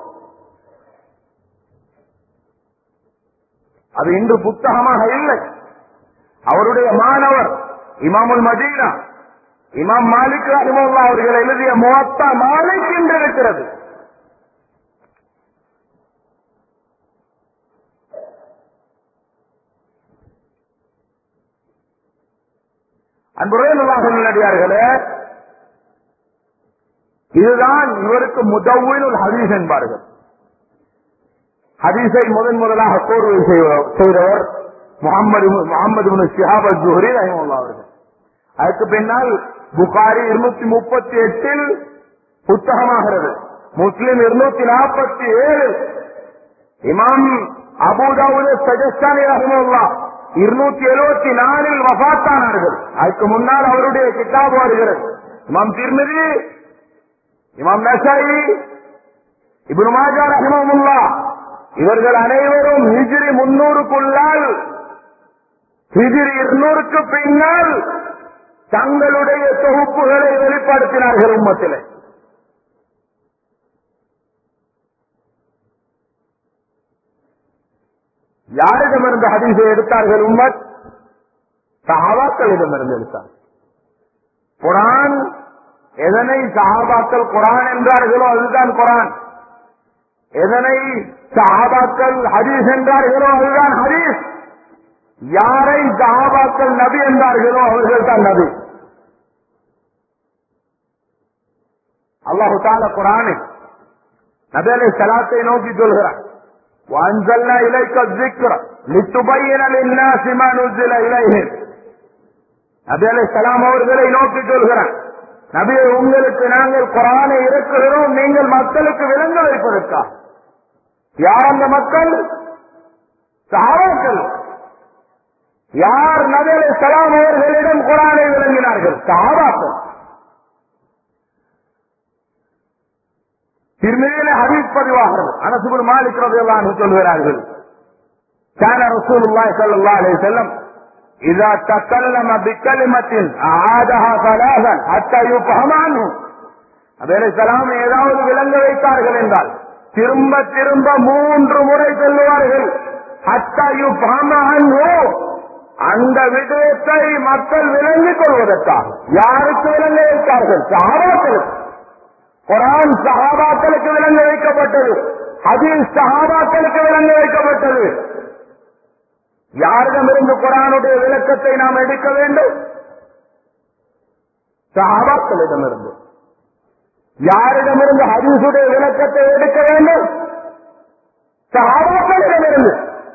அது இன்று புத்தகமாக இல்லை அவருடைய மாணவர் இமாமுல் மதீனா இமாம் மாலிக் ரஹிமுல்லா அவர்கள் எழுதிய முவத்தா மாலிக் என்று இருக்கிறது அன்புடைய நல்லடியார்களே இதுதான் இவருக்கு முதவினுள் ஹதீஸ் என்பார்கள் ஹதீஸை முதன் முதலாக கோர்வை செய்தவர் முகமது முகமது ஷிஹாப் ஜுஹரி ரஹிமுல்லா அவர்கள் அதுக்கு பின்னால் புகாரி இருநூத்தி முப்பத்தி எட்டில் புத்தகமாகிறது முஸ்லிம் இருநூத்தி நாற்பத்தி ஏழு இமாம் அபுதாவுல சஜஸ்தானி ரஹிமுல்லா இருநூத்தி எழுபத்தி நாலில் வபாத்தானார்கள் அதுக்கு முன்னால் அவருடைய கிதாப் வருகிறது இமாம் திருமதி இமாம் நசாயி இப்னு மாஜா ரஹிமமுல்லா இவர்கள் அனைவரும் ஹிஜ்ரி முன்னூறுக்குள்ளால் ஹிஜ்ரி இருநூறுக்கு பின்னால் தங்களுடைய தொகுப்புகளை வெளிப்படுத்தினார்கள் உம்மத்திலே யாரிடமிருந்து ஹதீஸை எடுத்தார்கள் உம்மத் சஹாபாக்களிடமிருந்து எடுத்தார் குரான் எதனை சஹாபாக்கள் குரான் என்றார்களோ அதுதான் குரான் எதனை சஹாபாக்கள் ஹதீஸ் என்றார்களோ அதுதான் ஹதீஸ் யாரை சஹாபாக்கள் நபி என்றார்களோ அவர்கள் தான் நபி அல்லாஹு தால குரானை நபி அலை சலாத்தை நோக்கி சொல்கிறார் وأنزلنا إليك الذكر لتبين للناس ما نزل إليهم நபி அலை சலாம் அவர்களை நோக்கி சொல்கிறார் நபியை உங்களுக்கு நாங்கள் குரானை இறக்குகிறோம் நீங்கள் மக்களுக்கு விளங்க வைப்பதற்கா யார் அந்த மக்கள் சஹாபாக்கள் யார் நபி அலை சலாம் அவர்களிடம் குரானை விளங்கினார்கள் சஹாபாக்கள் திருமையில ஹதீஸ் பதிவாகிறது அனசுபுர் மாலிக் ரதையெல்லாம் சொல்கிறார்கள் كان رسول الله صلى الله عليه وسلم إذا تكلم بكلمة أعادها ثلاثا حتى يفهم عنه அபேலை சலாம் ஏதாவது விளங்க வைத்தார்கள் என்றால் திரும்ப திரும்ப மூன்று முறை சொல்லுவார்கள் ஹத்தாயு பாமோ அந்த விடயத்தை மக்கள் விளங்கிக் கொள்வதற்காக யாருக்கு விளங்க வைத்தார்கள் சஹாபாக்களுக்கு குரான் சஹாபாக்களுக்கு விளங்க வைக்கப்பட்டது ஹதீஸ் சஹாபாக்களுக்கு விளங்க வைக்கப்பட்டது யாரிடமிருந்து குரானுடைய விளக்கத்தை நாம் எடுக்க வேண்டும் சஹாபாக்களிடமிருந்து யாரிடமிருந்து ஹதீசுடைய விளக்கத்தை எடுக்க வேண்டும் சஹாபாக்களிடமிருந்து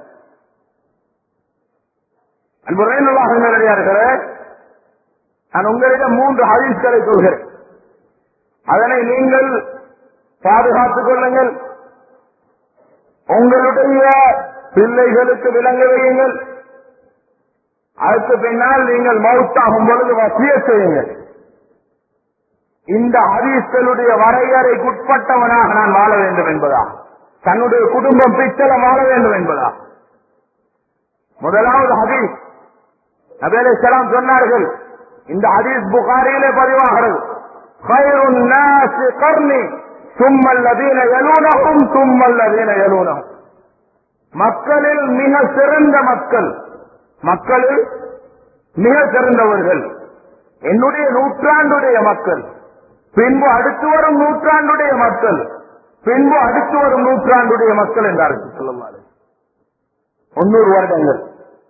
அன்புரையினுள்ளாக நேரடியார்களே நான் உங்களிடம் மூன்று ஹதீஸ்களை சொல்கிறேன் அதனை நீங்கள் பாதுகாத்துக் கொள்ளுங்கள் உங்களுடைய பிள்ளைகளுக்கு விளங்க வையுங்கள் அதுக்கு பின்னால் நீங்கள் மவுத்தாகும் பொழுது வசிய செய்யுங்கள் இந்த ஹதீஸ்களுடைய வரையறைக்குட்பட்டவனாக நான் வாழ வேண்டும் என்பதா தன்னுடைய குடும்பம் பிச்சல வாழ வேண்டும் என்பதா முதலாவது ஹதீஸ் நபேலே சலாம் சொன்னார்கள் இந்த ஹதீஸ் புகாரியிலே பதிவாகிறது خير الناس قرني ثم الذين يلونهم ثم الذين يلونهم மக்களில் மிக சிறந்த மக்கள் மக்களில் மிக சிறந்தவர்கள் என்னுடைய நூற்றாண்டுடைய மக்கள் பின்பு அடுத்து வரும் நூற்றாண்டுடைய மக்கள் பின்பு அடுத்து வரும் நூற்றாண்டுடைய மக்கள் என்றார்கள் சொல்லுமாறு முன்னூறு வருடங்கள்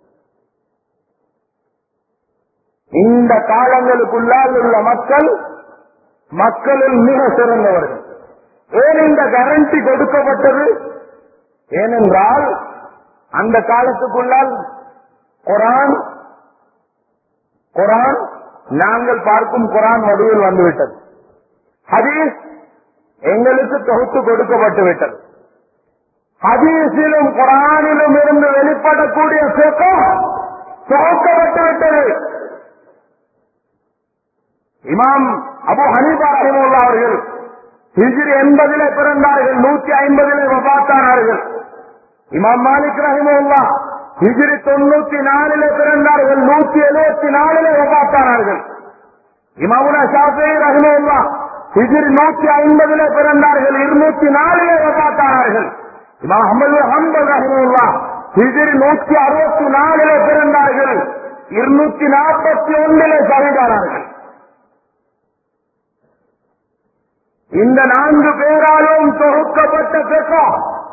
இந்த காலங்களுக்குள்ளால் உள்ள மக்கள் மக்களில் மிக சிறந்தவர்கள் ஏன் இந்த கேரண்டி கொடுக்கப்பட்டது ஏனென்றால் அந்த காலத்துக்குள்ளால் குரான் குரான் நாங்கள் பார்க்கும் குரான் வடிவில் வந்துவிட்டது ஹதீஸ் எங்களுக்கு தொகுத்து கொடுக்கப்பட்டு விட்டது ஹதீஸிலும் குரானிலும் இருந்து வெளிப்படக்கூடிய சுகம் தொகுக்கப்பட்டு விட்டது இமாம் அபு ஹனீபா ரஹிமுல்லா அவர்கள் ஹிஜ்ரி எண்பதிலே பிறந்தார்கள் நூற்றி ஐம்பதிலே வபாத்தானார்கள் இமாம் மாலிக் ரஹிமுல்லா ஹிஜ்ரி தொண்ணூத்தி நாலிலே பிறந்தார்கள் நூற்றி எழுபத்தி நாலிலே வபாத்தானார்கள் இமாமுனா ஷாஃபி ரஹிமுல்லா ஹிஜ்ரி நூற்றி ஐம்பதிலே பிறந்தார்கள் இருநூத்தி நாலிலே வபாத்தானார்கள் இமாம் அஹமது ஹம்பல் ரஹிமுல்லா ஹிஜ்ரி நூற்றி அறுபத்தி நாலிலே பிறந்தார்கள் இருநூத்தி நாற்பத்தி ஒன்றிலே சகிதானார்கள் இந்த நான்கு பேராலும் தொகுக்கப்பட்ட பெக்கா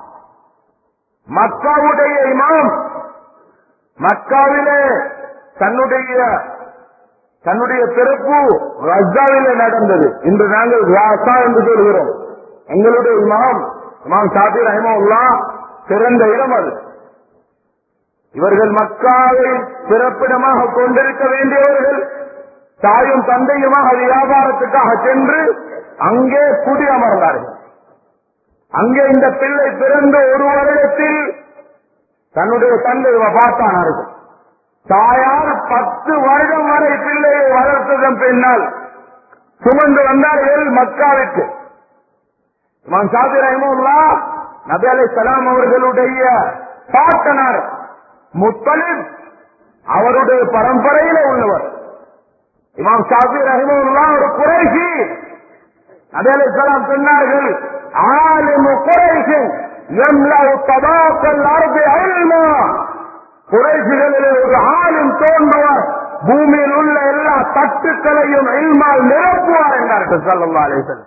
மக்காவுடைய இமாம் மக்காவிலே தன்னுடைய தன்னுடைய பிறப்பு ரஜாவிலே நடந்தது இன்று நாங்கள் ராசா என்று சொல்கிறோம் எங்களுடைய இமாம் இமாம் சாபி ரஹிமவுல்லா சிறந்த இடம் அது இவர்கள் மக்காவை பிறப்பிடமாக கொண்டிருக்க வேண்டியவர்கள் தாயும் தந்தையுமாக வியாபாரத்துக்காக சென்று அங்கே குடி அமர்ந்தார்கள் அங்கே இந்த பிள்ளை பிறந்த ஒரு வருடத்தில் தன்னுடைய தந்தை பார்த்தானார்கள் தாயார் பத்து வருடம் வரை பிள்ளையை வளர்த்ததன் பின்னால் சுமந்து வந்தார்கள் மக்காவிற்கு இமாம் சாதி ரஹமுல்லா நபி அலை சலாம் அவர்களுடைய பாட்டனார் முத்தலிப் அவருடைய பரம்பரையில உள்ளவர் இமாம் ஷாஃபி ரஹிமுல்லா ஒரு குறைசி நபி அலை சலாம் சொன்னார்கள் ஆலிமு குறைசி எம்லவு தபாக்கல் அறுதி அல்மா குறைசிகளிலே ஒரு ஆளும் தோன்றுவார் பூமியில் உள்ள எல்லா தட்டுக்களையும் இல்மால் நிரப்புவார் என்றார்கள் சல்லா அலிசன்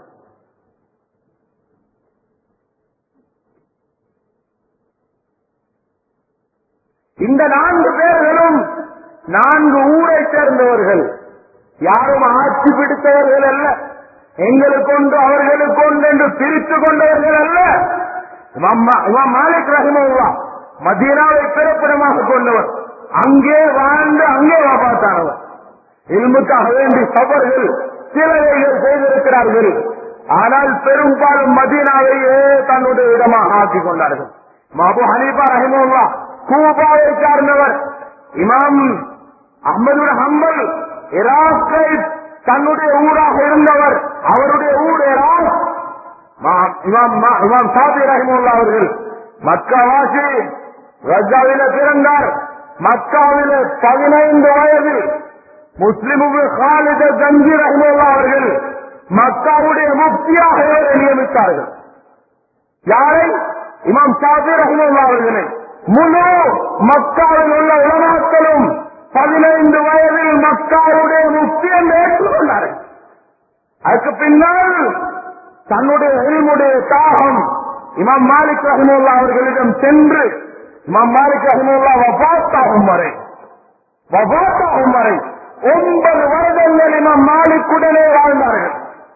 இந்த நான்கு பேர்களும் நான்கு ஊரை சேர்ந்தவர்கள் யாரும் ஆட்சி பிடித்தவர்கள் அல்ல எங்களுக்கு ஒன்று அவர்களுக்கு ஒன்று என்று பிரித்து கொண்டவர்கள் அல்ல இமாம் மாலிக் ரஹிமுல்லா மதீனாவை பிறப்பிடமாக கொண்டவர் அங்கே வாழ்ந்து அங்கே வாபாத்தானவர் இல்முக்காக வேண்டி சபர்கள் சிலவைகள் செய்திருக்கிறார்கள் ஆனால் பெரும்பாலும் மதீனாவையே தன்னுடைய இடமாக ஆக்கிக் கொண்டார்கள் மாபு ஹனீபா ரஹிமுல்லா கூபாவை சார்ந்தவர் இமாம் அஹமது ஹம்பல் இராக்கை தன்னுடைய ஊராக இருந்தவர் அவருடைய ஊர் இராக் இமாம் சாதி ரஹிமுல்லா அவர்கள் மக்காவாசி ரஜாவில பிறந்தார் மக்காவில பதினைந்து வயதில் முஸ்லிமுக்கு காலித கஞ்சி ரஹிமுல்லா அவர்கள் மக்காவுடைய முக்தியாக இவரை நியமித்தார்கள் யாரை இமாம் சாதி ரஹிமுல்லா அவர்களை முழு மக்காவில் உள்ள உலமாக்களும் பதினைந்து வயதில் மக்காவுடைய முக்தி என்று ஏற்றுக்கொண்டார்கள் அதுக்கு பின்னால் தன்னுடைய எல்முடைய தாகம் இமாம் மாலிக் ரஹமுல்லா அவர்களிடம் சென்று இமாம் மாலிக் ரஹமுல்லா வபாத்தாகும் வரை வபாத்தாகும் வரை ஒன்பது வருடங்கள் இமாம் மாலிக்குடனே வாழ்ந்தார்கள்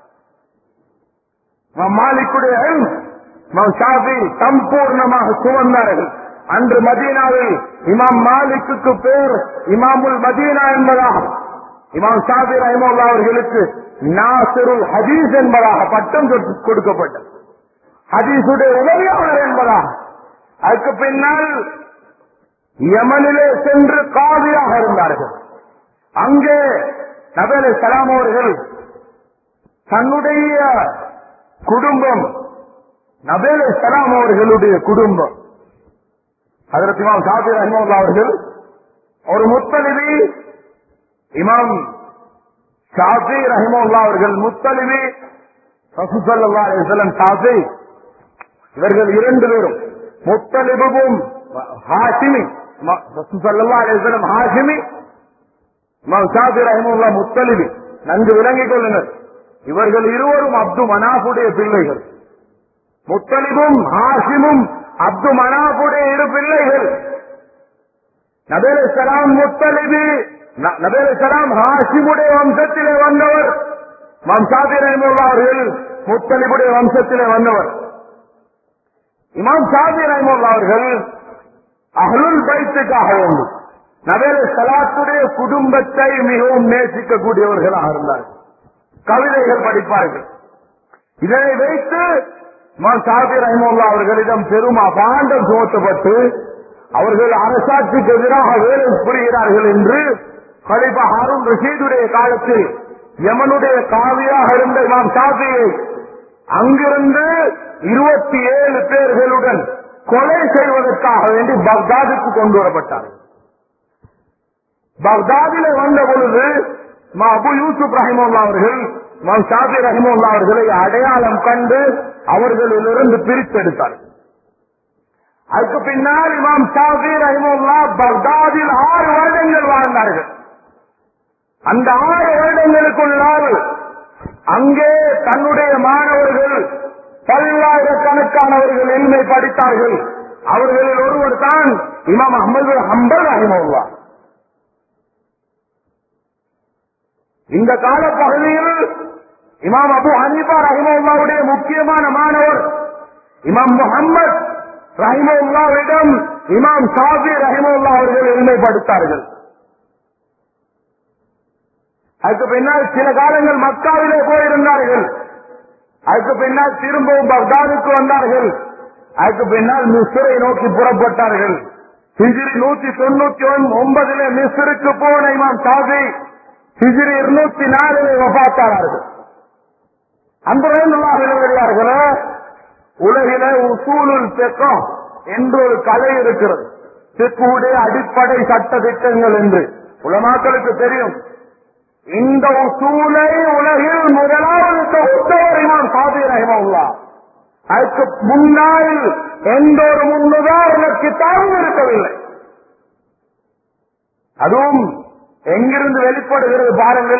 இமாம் மாலிக்குடைய இமாம் ஷாஃபி சம்பூர்ணமாக சுமந்தார்கள் அன்று மதீனாவில் இமாம் மாலிக்கு பேர் இமாமுல் மதீனா என்பதாக இமாம் ஷாஃபி ரஹிமுல்லா அவர்களுக்கு நாசிருல் ஹதீஸ் என்பதாக பட்டம் கொடுத்து- கொடுக்கப்பட்டது ஹதீஸுடைய உதவியாளர் என்பதாக அதுக்கு பின்னால் யமனிலே சென்று காவியாக இருந்தார்கள் அங்கே நபேலை சலாம் அவர்கள் தன்னுடைய குடும்பம் நபேலை சலாம் அவர்களுடைய குடும்பம் அதற்கு இமாம் ஷாஃபி ரஹ்மத்துல்லாஹி அவர்கள் ஒரு முத்தலிவி இமாம் ஷாஃபி ரஹிமுல்லா அவர்கள் முத்தலிவி ரசூசல்லா அலிஸ்லம் ஷாஃபி இவர்கள் இரண்டு பேரும் முத்தலிபும் ஹாஷிமி ரசூசல்லா அலிஸ்லம் ஹாஷிமி இமாம் ஷாஃபி ரஹிமுல்லா முத்தலிபி நன்கு விளங்கிக் கொள்ளுங்கள் இவர்கள் இருவரும் அப்து மனாஃபுடைய பிள்ளைகள் முத்தலிபும் ஹாஷிமும் அப்து மனாஃபுடைய இரு பிள்ளைகள் நபேல் சலாம் முத்தலிபி ந- நபேல் சலாம் ஹாஷிமுடைய வம்சத்திலே வந்தவர் இமாம் ஷாஃபி ரஹிமுல்லா அவர்கள் முத்தலிபுடைய வம்சத்திலே வந்தவர் இமாம் ஷாஃபி ரஹிமுல்லா அவர்கள் அஹ்லுல் பைத்துக்காக வேண்டும் நபேல் சலாத்துடைய குடும்பத்தை மிகவும் நேசிக்கக்கூடியவர்களாக இருந்தார்கள் கவிதைகள் படிப்பார்கள் இதனை வைத்து இமாம் ஷாஃபி ரஹிமுல்லா அவர்களிடம் பெரும் அபாண்டம் சுமத்தப்பட்டு அவர்கள் அரசாட்சிக்கு எதிராக வேலை புரிகிறார்கள் என்று கலிபா ஹாரூன் ரஷீதுடைய காலத்தில் யமனுடைய காவியாக இருந்த இமாம் ஷாஃபியை அங்கிருந்து இருபத்தி ஏழு பேர்களுடன் கொலை செய்வதற்காக வேண்டி பக்தாதுக்கு கொண்டு வரப்பட்டார்கள் பக்தாதிலே வந்த பொழுது மா அபு யூசுப் ரஹிமுல்லா அவர்கள் மா ஷாஃபி ரஹிமுல்லா அவர்களை அடையாளம் கண்டு அவர்களிலிருந்து பிரித்தெடுத்தார்கள் அதுக்கு பின்னால் இமாம் ஷாஃபி ரஹிமுல்லா பக்தாதில் ஆறு வருடங்கள் வாழ்ந்தார்கள் அந்த ஆறு வருடங்களுக்குள்ளால் அங்கே தன்னுடைய மாணவர்கள் பல்லாயிரக்கணக்கானவர்கள் எளிமை படித்தார்கள் அவர்களில் ஒருவர் தான் இமாம் அஹமது ஹம்பல் ரஹிமுல்லா இந்த காலப்பகுதியில் இமாம் அபு ஹனீஃபா ரஹிமுல்லாவுடைய முக்கியமான மாணவர் இமாம் முகம்மது ரஹிமுல்லாவிடம் இமாம் ஷாஃபி ரஹிமுல்லா அவர்கள் எளிமைப்படுத்தார்கள் அதுக்கு பின்னால் சில காலங்கள் மக்காவிலே போயிருந்தார்கள் அதுக்கு பின்னால் திரும்பவும் பக்தாதுக்கு வந்தார்கள் அதுக்கு பின்னால் மிஸ்ரை நோக்கி புறப்பட்டார்கள் ஹிஜ்ரி நூத்தி தொண்ணூத்தி ஒன்பதுல மிஸ்ருக்கு போன இமாம் ஷாஃபி ஹிஜ்ரி இருநூத்தி நாலில் வபாத்தானார்கள் அன்பர்களே உலகில உசூலுல் பெக்கம் என்று ஒரு கலை இருக்கிறது செக்குடைய அடிப்படை சட்ட திட்டங்கள் என்று உலமாக்களுக்கு தெரியும் இந்த உசூலை உலகில் முதலாவது தொகுத்தவர் இமாம் சாதி ரஹிமவுல்லா அதுக்கு முன்னால் எந்த ஒரு முன்னுதாரண கிட்டாவும் இருக்கவில்லை அதுவும் எங்கிருந்து வெளிப்படுகிறது பாருங்கள்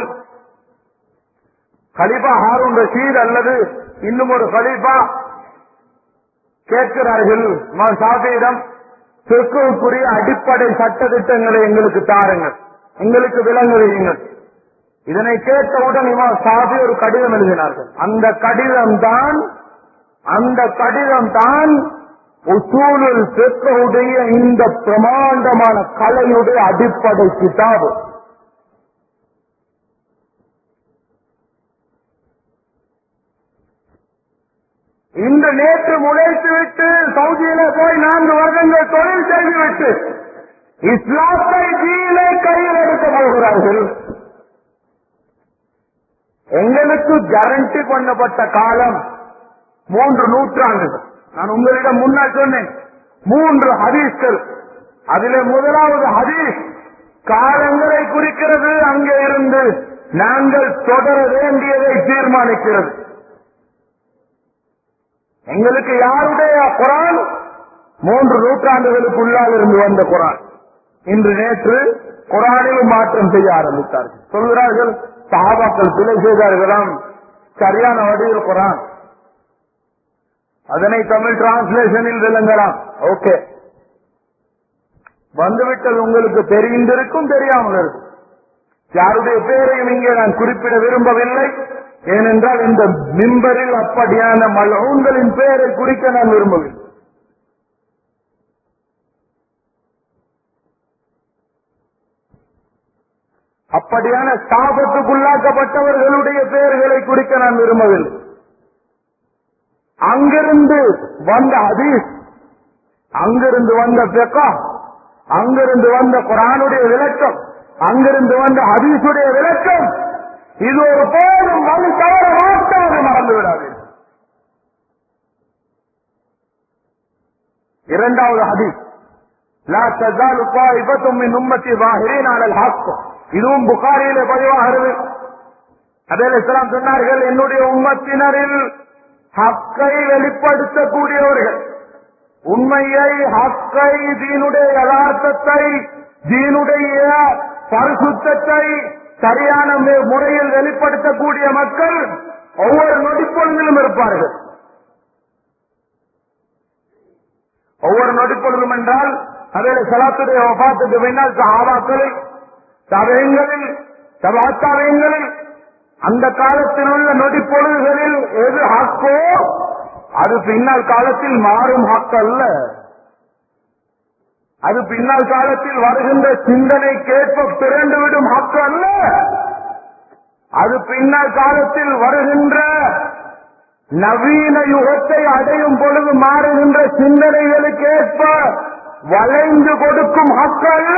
கலிபா ஹாரூன் ரஷீத் அல்லது இன்னும் ஒரு கலிபா கேட்கிறார்கள் இமாம் ஷாஃபியிடம் திருக்குறிய அடிப்படை சட்ட திட்டங்களை எங்களுக்கு தாருங்கள் எங்களுக்கு விளங்குவீங்கள் இதனை கேட்டவுடன் இமாம் ஷாஃபி ஒரு கடிதம் எழுதினார்கள் அந்த கடிதம் தான் அந்த கடிதம் தான் உசூலுல் பெற்றவுடைய இந்த பிரமாண்டமான கலையுடைய அடிப்படை கிதாபு இந்த நேற்று முளைத்து விட்டு சவுதியில போய் நான்கு வருடங்கள் தொழில் செய்துவிட்டு இஸ்லாத்தை கீழே கையில் எடுக்க போகிறார்கள் எங்களுக்கு கேரண்டி பண்ணப்பட்ட காலம் மூன்று நூற்றாண்டுகள் நான் உங்களிடம் முன்னால் சொன்னேன் மூன்று ஹதீஸ்கள் அதிலே முதலாவது ஹதீஸ் காலங்களை குறிக்கிறது அங்கே இருந்து நாங்கள் தொடர வேண்டியதை தீர்மானிக்கிறது எங்களுக்கு யாருடைய குரான் மூன்று நூற்றாண்டுகளுக்குள்ளால் இருந்து வந்த குரான் இன்று நேற்று குரானிலும் மாற்றம் செய்ய ஆரம்பித்தார்கள் சொல்கிறார்கள் சஹாபாக்கள் பிழை செய்தார்களாம் சரியான வடிவில் குரான் அதனை தமிழ் டிரான்ஸ்லேஷனில் விளங்கலாம் ஓகே வந்துவிட்டது உங்களுக்கு தெரிந்திருக்கும் தெரியாமல் இருக்கும் யாருடைய பேரையும் இங்கே நான் குறிப்பிட விரும்பவில்லை ஏனென்றால் இந்த மிம்பரில் அப்படியான மலூன்களின் பெயரை குறிக்க நான் விரும்பவில்லை அப்படியான சாபத்துக்குள்ளாக்கப்பட்டவர்களுடைய பெயர்களை குறிக்க நான் விரும்பவில்லை அங்கிருந்து வந்த ஹதீஸ் அங்கிருந்து வந்த பெக்கா அங்கிருந்து வந்த குரானுடைய விளக்கம் அங்கிருந்து வந்த ஹதீஸுடைய விளக்கம் இது ஒரு போதும் வழி தவற மாட்டாது மறந்து விடாது இரண்டாவது ஹதீஸ் லா தஸாலு தாயிபத்தும் மின் உம்மத்தி ظاهرين على الحق இதுவும் புகாரியிலே பதிவாகிறது அதே இஸ்லாம் சொன்னார்கள் என்னுடைய உம்மத்தினரில் ஹக்கை வெளிப்படுத்தக்கூடியவர்கள் உண்மையை ஹக்கை தீனுடைய யதார்த்தத்தை தீனுடைய பரிசுத்தத்தை சரியான மு- முறையில் வெளிப்படுத்தக்கூடிய மக்கள் ஒவ்வொரு நொடிப்பொழுதிலும் இருப்பார்கள் ஒவ்வொரு நொடிப்பொழுதும் என்றால் அதில் சலாத்துடைய வபாத்துக்கு பின்னால் சஹாபாக்களில் தவயங்களில் தபாத்தாவயங்களில் அந்த காலத்தில் உள்ள நொடிப்பொழுதுகளில் எது ஹக்கோ அது பின்னால் காலத்தில் மாறும் ஹக்கு அல்ல அது பின்னால் காலத்தில் வருகின்ற சிந்தனை கேட்ப பிறண்டுவிடும் ஹக்கு அல்ல அது பின்னால் காலத்தில் வருகின்ற நவீன யுகத்தை அடையும் பொழுது மாறுகின்ற சிந்தனைகளுக்கு ஏற்ப வளைந்து கொடுக்கும் ஹக்கு அல்ல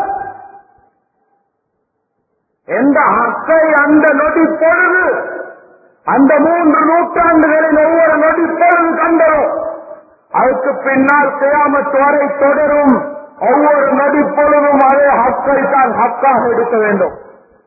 எந்த ஹக்கை அந்த நொடி பொழுது அந்த மூன்று நூற்றாண்டுகளில் ஒவ்வொரு நொடி பொழுது கண்டதோ அதுக்கு பின்னால் கியாமத் வரை தொடரும் ஒவ்வொரு நொடி பொழுதும் அதே ஹக்கை தான் ஹக்காக எடுக்க வேண்டும்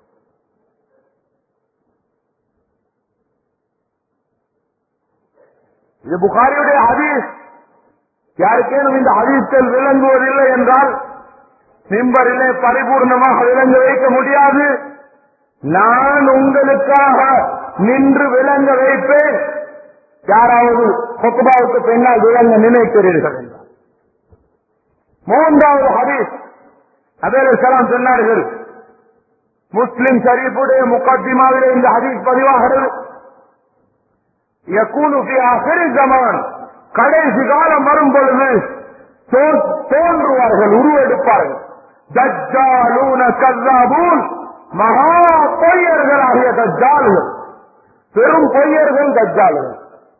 இது புகாரியுடைய ஹதீஸ் யாருக்கேனும் இந்த ஹதீஸ்கள் விளங்குவதில்லை என்றால் மிம்பரிலே பரிபூர்ணமாக விளங்க வைக்க முடியாது நான் உங்களுக்காக நின்று விளங்க வைப்பேன் யாராவது கொத்துபாவுக்கு பின்னால் விளங்க நினைக்கிறீர்கள் என்றார் மூன்றாவது ஹதீஸ் அதே சலாம் சொன்னார்கள் முஸ்லிம் ஷரீஃபுடைய முகத்திமாவிலே இந்த ஹதீஸ் பதிவாகிறது யகூனு ஃபி ஆஹிரி ஜமான் கடைசி காலம் வரும் பொழுது தோ- தோன்றுவார்கள் உருவெடுப்பார்கள் தஜ்ஜாலூன கல்லாபூன் மகா பொய்யர்களாகிய தஜ்ஜால்கள் பெரும் பொய்யர்கள் தஜ்ஜால்கள்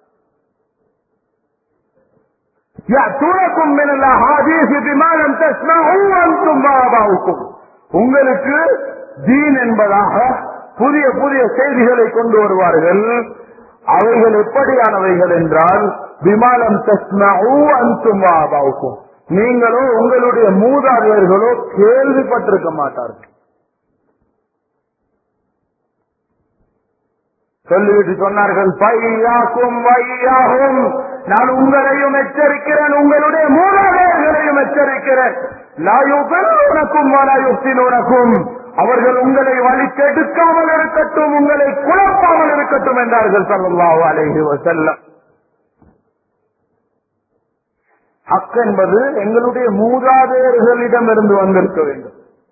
يأتونكم من الأحاديث بما لم تسمعوا أنتم وآباؤكم உங்களுக்கு தீன் என்பதாக புதிய புதிய செய்திகளை கொண்டு வருவார்கள் அவைகள் எப்படியானவைகள் என்றால் விமானம் தஸ்மூ அன்சும் ஆபாவுக்கும் நீங்களோ உங்களுடைய மூதாதையர்களோ கேள்விப்பட்டிருக்க மாட்டார்கள் சொல்லிவிட்டு சொன்னார்கள் பையாக்கும் வையாகும் நான் உங்களையும் எச்சரிக்கிறேன் உங்களுடைய மூலாதாரங்களையும் எச்சரிக்கிறேன் உனக்கும் உனக்கும் அவர்கள் உங்களை வழி கெடுக்காமல் இருக்கட்டும் உங்களை குழப்பாமல் இருக்கட்டும் என்றார்கள் சல்லல்லாஹு அலைஹி வஸல்லம் ஹக் என்பது எங்களுடைய மூதாதையர்களிடமிருந்து வந்திருக்க வேண்டும்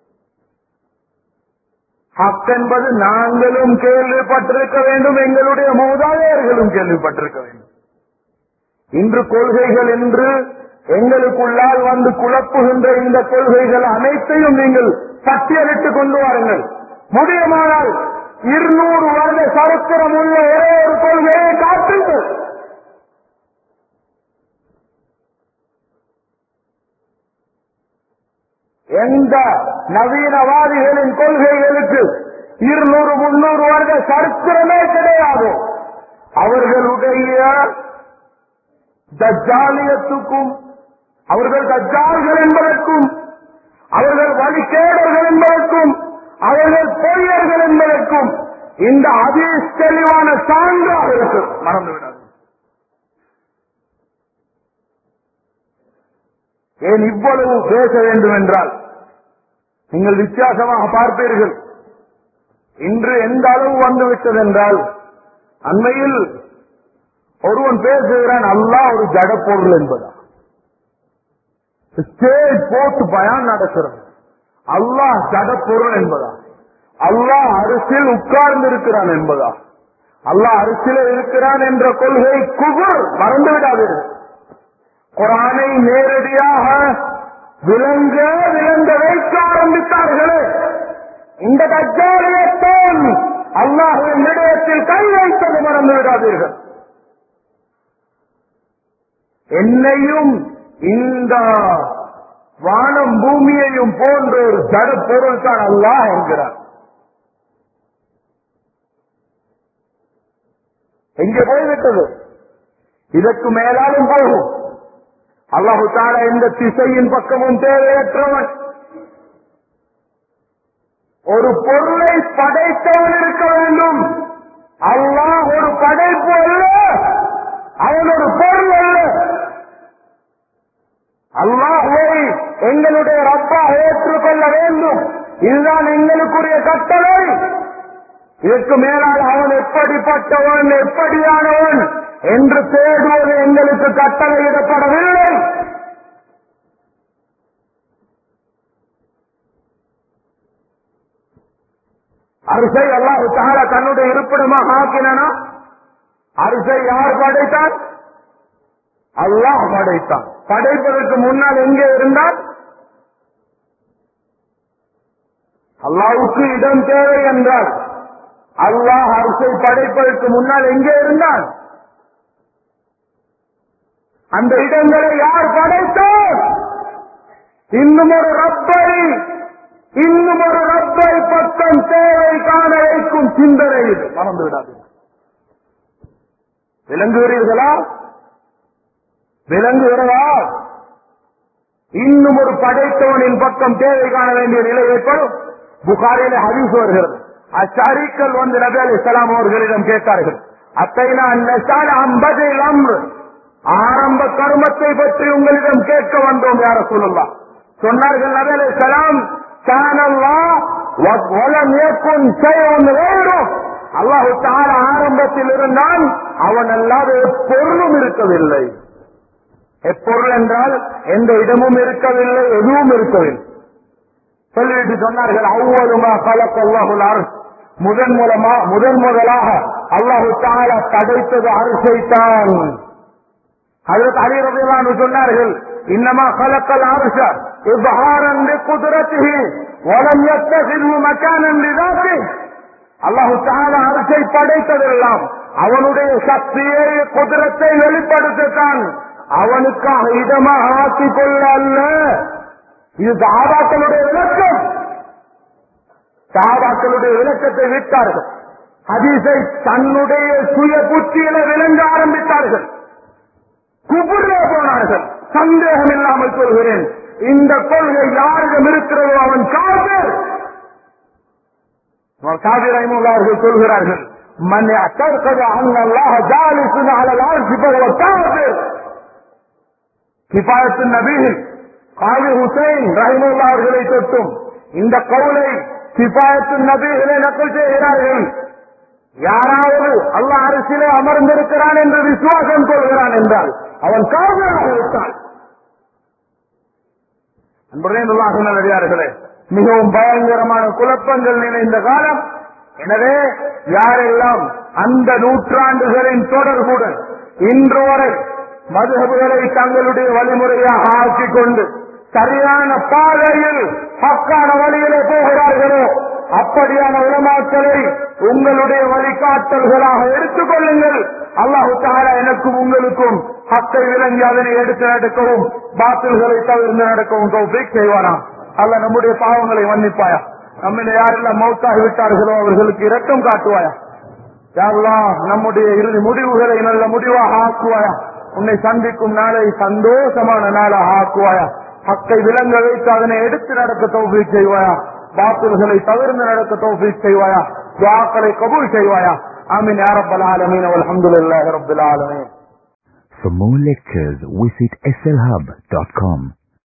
ஹக் என்பது நாங்களும் கேள்விப்பட்டிருக்க வேண்டும் எங்களுடைய மூதாதையர்களும் கேள்விப்பட்டிருக்க வேண்டும் இன்று கொள்கைகள் என்று எங்களுக்குள்ளால் வந்து குழப்புகின்ற இந்த கொள்கைகள் அனைத்தையும் நீங்கள் பட்டியலிட்டுக் கொண்டு வாருங்கள் முடியுமானால் இருநூறு வருட சரித்திரம் உள்ள ஒரே ஒரு கொள்கையை காட்டுங்கள் எந்த நவீனவாதிகளின் கொள்கைகளுக்கு இருநூறு முன்னூறு வருட சரித்திரமே கிடையாது அவர்களுடைய தஜ்ஜாலியத்துக்கும் அவர்கள் தஜ்ஜால்கள் என்பதற்கும் அவர்கள் வழிகேடர்கள் என்பதற்கும் அவர்கள் பொய்யர்கள் என்பதற்கும் இந்த அதீஸ் தெளிவான சான்றாக இருக்கு மறந்துவிடாது ஏன் இவ்வளவு பேச வேண்டும் என்றால் நீங்கள் வித்தியாசமாக பார்ப்பீர்கள் இன்று எந்த அளவு வந்துவிட்டது என்றால் அண்மையில் ஒருவன் பேசுகிறான் அல்லாஹ் ஒரு ஜட பொருள் என்பதா ஸ்டேஜ் போட்டு பயான் நடக்கிறது அல்லாஹ் ஜட பொருள் என்பதா அல்லாஹ் அரிசில் உட்கார்ந்து இருக்கிறான் என்பதா அல்லாஹ் அரிசில இருக்கிறான் என்ற கொள்கை குபுர் மறந்து விடாதீர்கள் குரானை நேரடியாக விளங்க விளங்க வைக்க ஆரம்பித்தார்களே இந்த தஜ்ஜாலியத்தான் அல்லாஹின் விடயத்தில் கை வைத்தது மறந்து விடாதீர்கள் என்னையும் இந்த வானம் பூமியையும் போன்ற ஒரு ஜட பொருள் தான் அல்லாஹ் என்கிறார் எங்கே போய்விட்டது இதற்கு மேலாலும் போகும் அல்லாஹு தாலா எந்த திசையின் பக்கமும் தேவையற்றவன் ஒரு பொருளை படைத்தவன் இருக்க வேண்டும் அல்லாஹ் ஒரு படைப்பு அல்ல அவன் ஒரு பொருள் அல்ல அல்லாஹை எங்களுடைய ரப்பாக ஏற்றுக்கொள்ள வேண்டும் இதுதான் எங்களுக்குரிய கட்டளை இதற்கு மேலால் அவன் எப்படிப்பட்டவன் எப்படியானவன் என்று தேடுவது எங்களுக்கு கட்டளையிடப்படவில்லை அரிசை அல்லாஹு தாரா தன்னுடைய இருப்பிடமாக ஆக்கினா அரிசை யார் படைத்தான் அல்லாஹ் படைத்தான் படைப்பதற்கு முன்னால் எங்கே இருந்தால் அல்லாவுக்கு இடம் தேவை என்றால் அல்லாஹ் அரசை படைப்பதற்கு முன்னால் எங்கே இருந்தான் அந்த இடங்களை யார் படைத்தார் இன்னும் ஒரு ரப்பை இன்னும் ஒரு ரப்பை பக்கம் தேவை காண வைக்கும் சிந்தனை இது மறந்து விடாது விளங்குகிறீர்களா விளங்குகிறதா இன்னும் ஒரு படைத்தவனின் பக்கம் தேவை காண வேண்டிய நிலை ஏற்படும் புகாரிலே ஹதீஸ் வருகிறது அச்சாரிக்கள் வந்து நபி அலி இஸ்லாம் அவர்களிடம் கேட்டார்கள் அத்தைனா நெசால் அம்பதில் அம்ரு ஆரம்ப கருமத்தை பற்றி உங்களிடம் கேட்க வந்தோம் யார சொல்லலாம் சொன்னார்கள் நபி அலி இஸ்லாம் கானல்லா வலம் ஏக்கும் செய்யும் வேண்டும் அல்லாஹு தார ஆரம்பத்தில் இருந்தால் அவன் அல்லாத எப்பொருளும் இருக்கவில்லை எப்பொருள் என்றால் எந்த இடமும் இருக்கவில்லை எதுவும் இருக்கவில்லை சொல்லிவிட்டு சொன்னார்கள் அவ்வளவுமா கலக்கல்லாஹுல் அரசு முதன் மூலமா முதன் முதலாக அல்லாஹு தாலா படைத்தது அரசைத்தான் அதற்கு அலிரபிலான்னு சொன்னார்கள் இன்னமா கலக்கல் அரச இவ்வாரன் குதிரத்திகி வளம் எத்தகில் மக்கானன் இதாக்கு அல்லாஹு தாலா அரசை படைத்ததெல்லாம் அவனுடைய சக்தியை குதிரத்தை வெளிப்படுத்தத்தான் அவனுக்காக இடமாக ஆக்கிக் கொள்ள அல்ல இது சாபாக்களுடைய விளக்கம் சாபாக்களுடைய விளக்கத்தை விட்டார்கள் ஹதீஸை தன்னுடைய சுய புத்தியில விளங்க ஆரம்பித்தார்கள் குபுரே போனார்கள் சந்தேகம் இல்லாமல் சொல்கிறேன் இந்த கொள்கை யாரிடம் இருக்கிறதோ அவன் காதல் காதிர் அவர்கள் சொல்கிறார்கள் من اعتقد ان الله جالس على العرش فهو كافر கிபாயத்து நபீல் காவி ஹுசைன் ரஹிமுல்லா அவர்களை தொட்டும் இந்த கவுலை கிபாயத்து நபீகளை நக்கல் செய்கிறார்கள் யாராவது அல்லாஹ் அரசிலே அமர்ந்திருக்கிறான் என்று விசுவாசம் கொள்கிறான் என்றால் அவன் காவலாக இருக்கான் நல்லடியார்களே மிகவும் பயங்கரமான குழப்பங்கள் நிறைந்த காலம் எனவே யாரெல்லாம் அந்த நூற்றாண்டுகளின் தொடர்புடன் இன்று வரை மதுகபுகளை தங்களுடைய வழிமுறையாக ஆக்கிக் கொண்டு சரியான பாதையில் பக்கான வழியிலே போகிறார்களோ அப்படியான உலமாக்களை உங்களுடைய வழிகாட்டல்களாக எடுத்துக் கொள்ளுங்கள் அல்லாஹு தாரா எனக்கும் உங்களுக்கும் ஹத்தை விளங்கி அதனை எடுத்து நடக்கவும் பாத்தில்களை தவிர்த்து நடக்கவும் தௌஃபீக் செய்வானா அல்ல நம்முடைய பாவங்களை மன்னிப்பாயா நம்மள யாரெல்லாம் மௌத்தாகி விட்டார்களோ அவர்களுக்கு இரக்கம் காட்டுவாயா யாரெல்லாம் நம்முடைய இறுதி முடிவுகளை நல்ல முடிவாக ஆக்குவாயா உன்னை சந்திக்கும் நாளை சந்தோஷமான நாளாக ஆக்குவாயா ஹக்கை விலங்க வைத்து அதனை எடுத்து நடக்க தௌஃபீக் செய்வாயா பாத்தில்களை தவிர்த்து நடக்க தௌஃபீக் செய்வாயா துவாக்களை கபூல் செய்வாயா ஆமீன் யா ரப்பல் ஆலமீன் வல்ஹம்துலில்லாஹி ரப்பில் ஆலமீன் For more lectures, visit slhub.com.